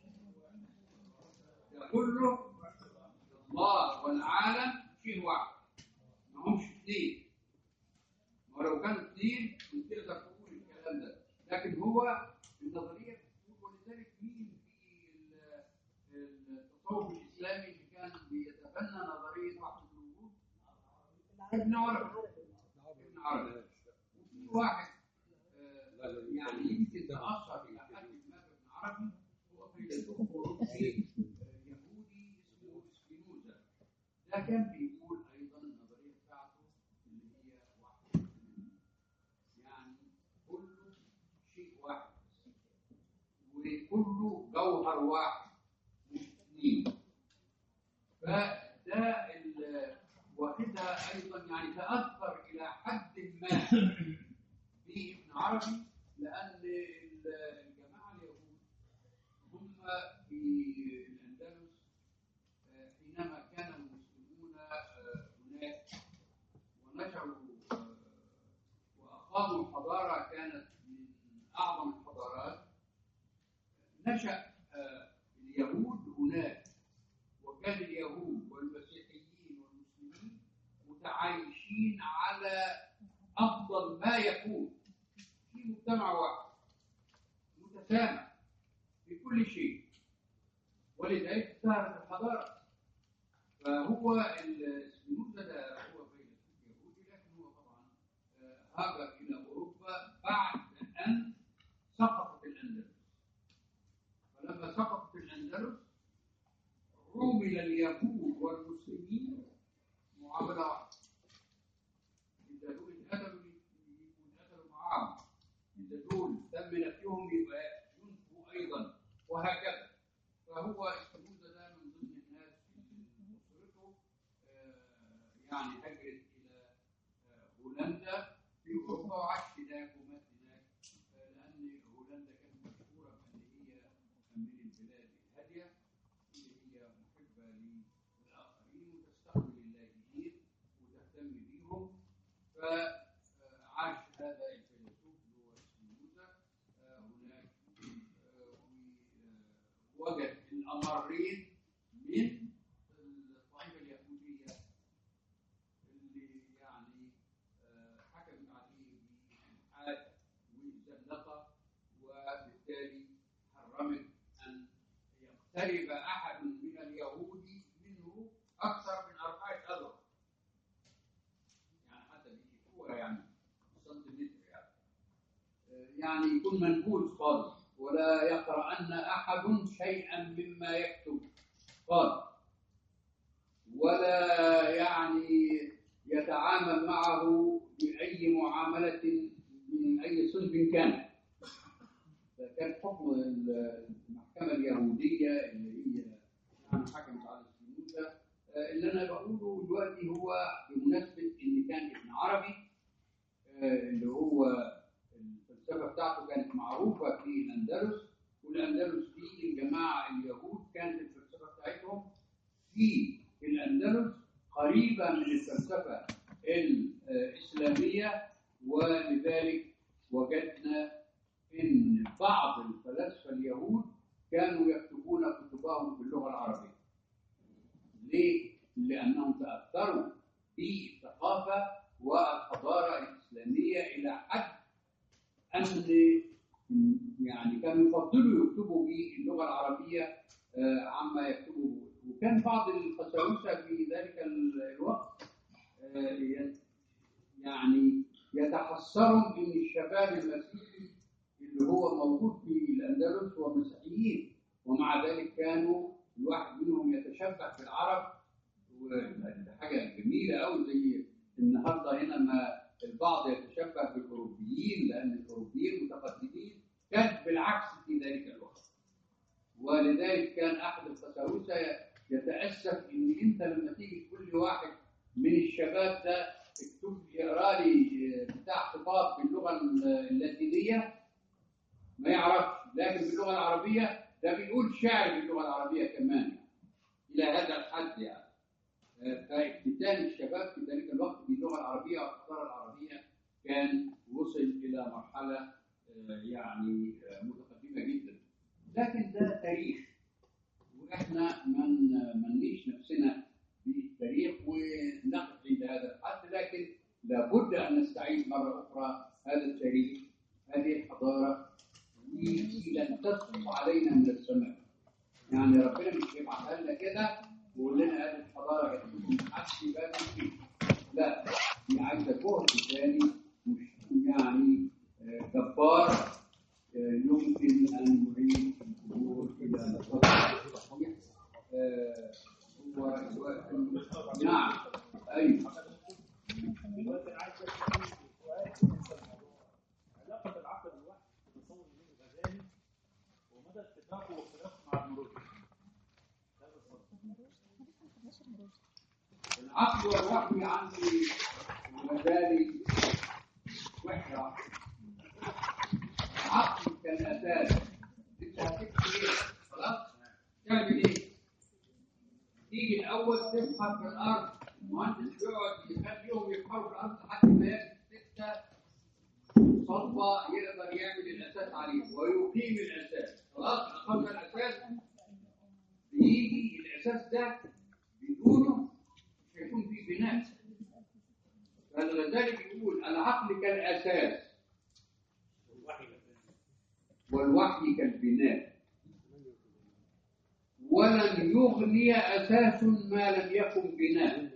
ده كله الله والعالم شيء واحد ما همش اثنين ما لو كانوا اثنين كنت تقدر تقول الكلام ده لكن هو النظريه بتقول ولذلك مين في ال- التصوف الاسلامي اللي كان بيتبنى نظريه وحده الوجود ابن عربي ابن عربي وفي واحد آه، يعني يمكن تاثر الى حد ما بابن عربي هو فيلسوف اوروبي آه، يهودي اسمه سبينوزا ده كان بيقول ايضا النظريه بتاعته اللي هي واحده يعني كله شيء واحد وكله جوهر واحد مش اثنين فده ال- واخدها ايضا يعني تاثر الى حد ما بابن عربي لان ال- الجماعه اليهود هم في الاندلس آه، حينما كان المسلمون آه، هناك ونشروا آه، واقاموا حضاره كانت من اعظم الحضارات نشا آه، اليهود هناك وكان اليهود والمسيحيين والمسلمين متعايشين على افضل ما يكون في مجتمع واحد متسامح في كل شيء ولذلك ظهرت الحضاره فهو السبينوزا ده هو فيلسوف يهودي لكن هو طبعا آه، هاجر الى اوروبا بعد ان سقطت الاندلس فلما سقطت الاندلس عومل اليهود والمسلمين معامله واحده اذا دول اتقتلوا يكون اتقتلوا معاهم اذا دول تم نفيهم يبقى ينفوا ايضا وهكذا فهو سبينوزا ده من ضمن الناس اللي اسرته آه، يعني هجرت الى آه، هولندا في اوروبا وعاش هناك ومات هناك آه، لان هولندا كانت مشهوره بان هي من البلاد الهاديه اللي هي محبه للاخرين وتستقبل اللاجئين وتهتم بيهم فعاش هذا الفيلسوف اللي هو سبينوزا آه، هناك آه، و- آه، وجد الامرين من الطائفه اليهوديه اللي يعني آه، حكمت عليه بالحاد والزندقه وبالتالي حرمت ان يقترب احد من اليهود منه اكثر من اربعه اذرع يعني حتى بيشوفوها يعني سنتيمتر يعني آه، يعني يكون منبوذ خالص ولا يقرأن أحد شيئا مما يكتب خالص ولا يعني يتعامل معه بأي معاملة من أي صنف كان ده كان حكم المحكمة اليهودية اللي هي يعني حكمت على سبينوزا آه، اللي أنا بقوله دلوقتي هو بمناسبة إن كان ابن عربي آه، اللي هو الفلسفة بتاعته كانت معروفة في الأندلس والأندلس دي الجماعة اليهود كانت الفلسفة بتاعتهم في الأندلس قريبة من الفلسفة الإسلامية ولذلك وجدنا إن بعض الفلاسفة اليهود كانوا يكتبون كتبهم باللغة العربية. ليه؟ لأنهم تأثروا بالثقافة والحضارة الإسلامية إلى حد أن يعني كانوا يفضلوا يكتبوا باللغة العربية آه، عما يكتبوا وكان بعض القساوسة في ذلك ال- الوقت آه، ي- يعني يتحسروا ان الشباب المسيحي اللي هو موجود في الاندلس هو مسيحيين ومع ذلك كانوا الواحد منهم يتشبه بالعرب وده حاجه جميله قوي زي النهارده هنا ما البعض يتشبه بالاوروبيين لان الاوروبيين متقدمين كانت بالعكس في اكتب لي اقرا لي بتاع خطاب باللغه اللاتينيه ما يعرفش لكن باللغه العربيه ده بيقول شعر باللغه العربيه كمان الى هذا الحد يعني آه، فافتتان الشباب في ذلك الوقت باللغه العربيه والحضاره العربيه كان وصل الى مرحله آه، يعني آه، متقدمه جدا لكن ده تاريخ واحنا من منيش نفسنا بالتاريخ ونقف عند هذا الحد لكن لابد ان نستعيد مره اخرى هذا التاريخ هذه الحضاره التي لن تسقط علينا من السماء يعني ربنا مش هيبعتها لنا كده ويقول لنا هذه الحضاره هتكون محدش بقى فيه لا دي عايزه جهد ثاني مش يعني آه، جبار آه، يمكن ان نعيد الامور الى نصابها الصحيح آه، هو هو- نعم ايوه دلوقتي انا عايز اسال سؤال في نفس الموضوع علاقه العقل بالوحي بتصور الامام الغزالي ومدى اتفاقه واختلافه مع ابن رشد هذا الصدق العقل والوحي عندي مجالي وحدة واحدة. العقل كان أساس أنت هتكتب إيه؟ خلاص؟ تعمل إيه؟ تيجي الأول تبحث في الأرض المهندس يقعد يخليهم يبحروا في الأرض لحد ما يجد ستة صلبة يقدر يعمل الأساس عليه ويقيم الأساس خلاص أقمنا الأساس بيجي الأساس ده بدونه مش هيكون في بناء فالغزالي بيقول العقل كالاساس والوحي كالبناء ولن يغني اساس ما لم يكن بناء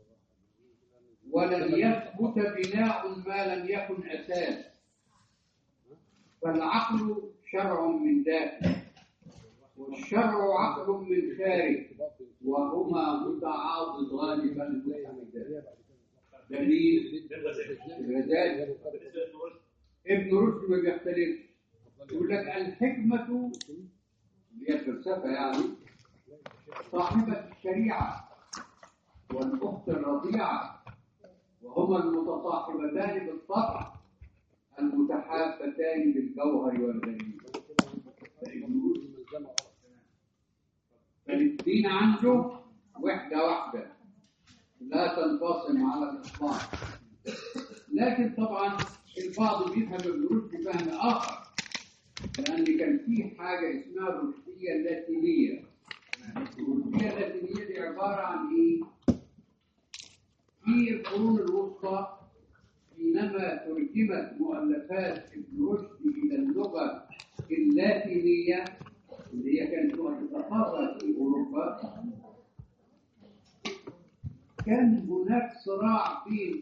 ولن يثبت بناء ما لم يكن اساس فالعقل شرع من داخل والشرع عقل من خارج وهما متعاضدان بل متحدان دليل الغزالي ابن رشد ما بيختلفش يقول لك الحكمة اللي هي الفلسفة يعني صاحبة الشريعة والأخت الرضيعة وهما المتصاحبتان بالطبع المتحابتان بالجوهر والدليل فابن رشد فالدين عنده وحدة واحدة لا تنفصل على الإطلاق لكن طبعا البعض بيفهم ابن رشد فهم آخر لأن كان في حاجة اسمها الرشدية اللاتينية الرشدية اللاتينية دي عبارة عن إيه؟ في القرون الوسطى حينما ترجمت مؤلفات ابن رشد إلى اللغة اللاتينية اللي هي كانت لغة الثقافة في أوروبا كان هناك صراع بين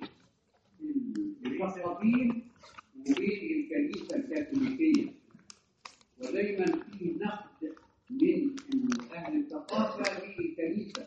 المثقفين وبين الكنيسة الكاثوليكية ودايما في نقد من أهل الثقافة للكنيسة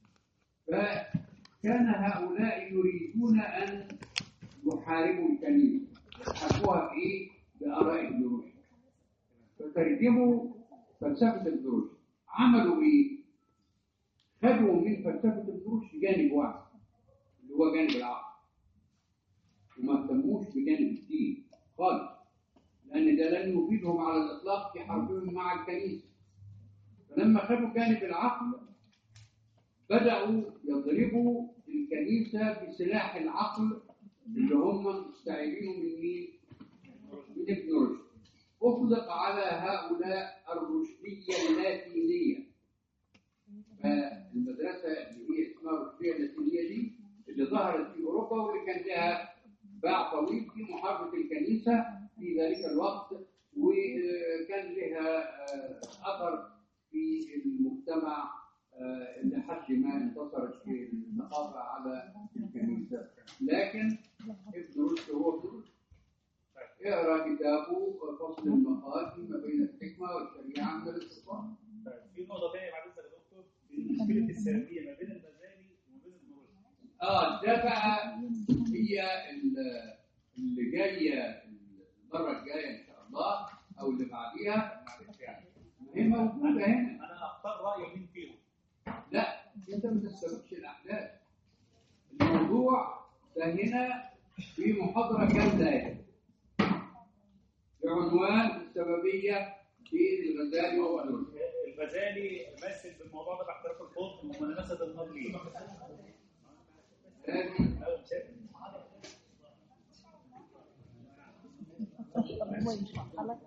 فكان هؤلاء يريدون أن يحاربوا الكنيسة حاربوها بإيه؟ بآراء ابن رشد فترجموا فلسفة ابن رشد عملوا إيه؟ خدوا من فلسفة ابن رشد جانب واحد اللي هو جانب العقل وما اهتموش بجانب الدين خالص لأن ده لن يفيدهم على الإطلاق في حربهم مع الكنيسة فلما خدوا جانب العقل بدأوا يضربوا الكنيسة بسلاح العقل اللي هم مستعيرينه من مين؟ من ابن رشد أطلق على هؤلاء الرشدية اللاتينية فالمدرسة اللي هي اسمها الرشدية اللاتينية دي اللي ظهرت في أوروبا واللي كان لها باع طويل في محاربة الكنيسة في ذلك الوقت وكان لها آه، أثر في المجتمع آه، لحد ما انتصرت في الثقافة على الكنيسة لكن ابن رشد هو ابن رشد اقرا كتابه فصل المقال فيما بين الحكمة والشريعة من الاستقامة طيب في نقطه ثانيه بعد اذنك يا دكتور مشكله السلبيه ما بين الغزالي وما بين ابن رشد اه ده بقى هي ال- اللي جايه المره الجايه ان شاء الله او اللي بعديها معلش يعني ما هي موجوده هنا انا اختار راي مين فيهم لا انت ما تستبقش الاحداث الموضوع ده هنا في محاضرة كاملة بعنوان السببية في الغزالي وغيره الغزالي مثل بالموضوع ده باحتراف الحكم ومناسبة النار ليه لازم هو يشرح لك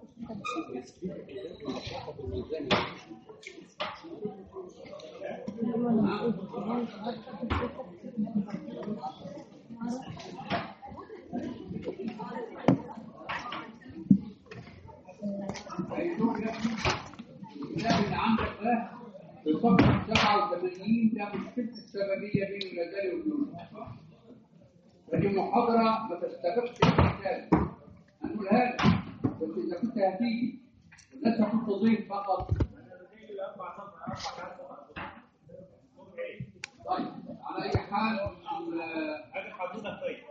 هيشوف يا ابني الكتاب اللي عندك ده في صفحة 87 ده مشكلة السببية بين الغزالي وابن فدي محاضرة ما تستغرقش الكتاب هنقولها لك بس إذا كنت هتيجي والناس هتكون تضيف فقط طيب على أي حال ال- هذا حضرتك طيب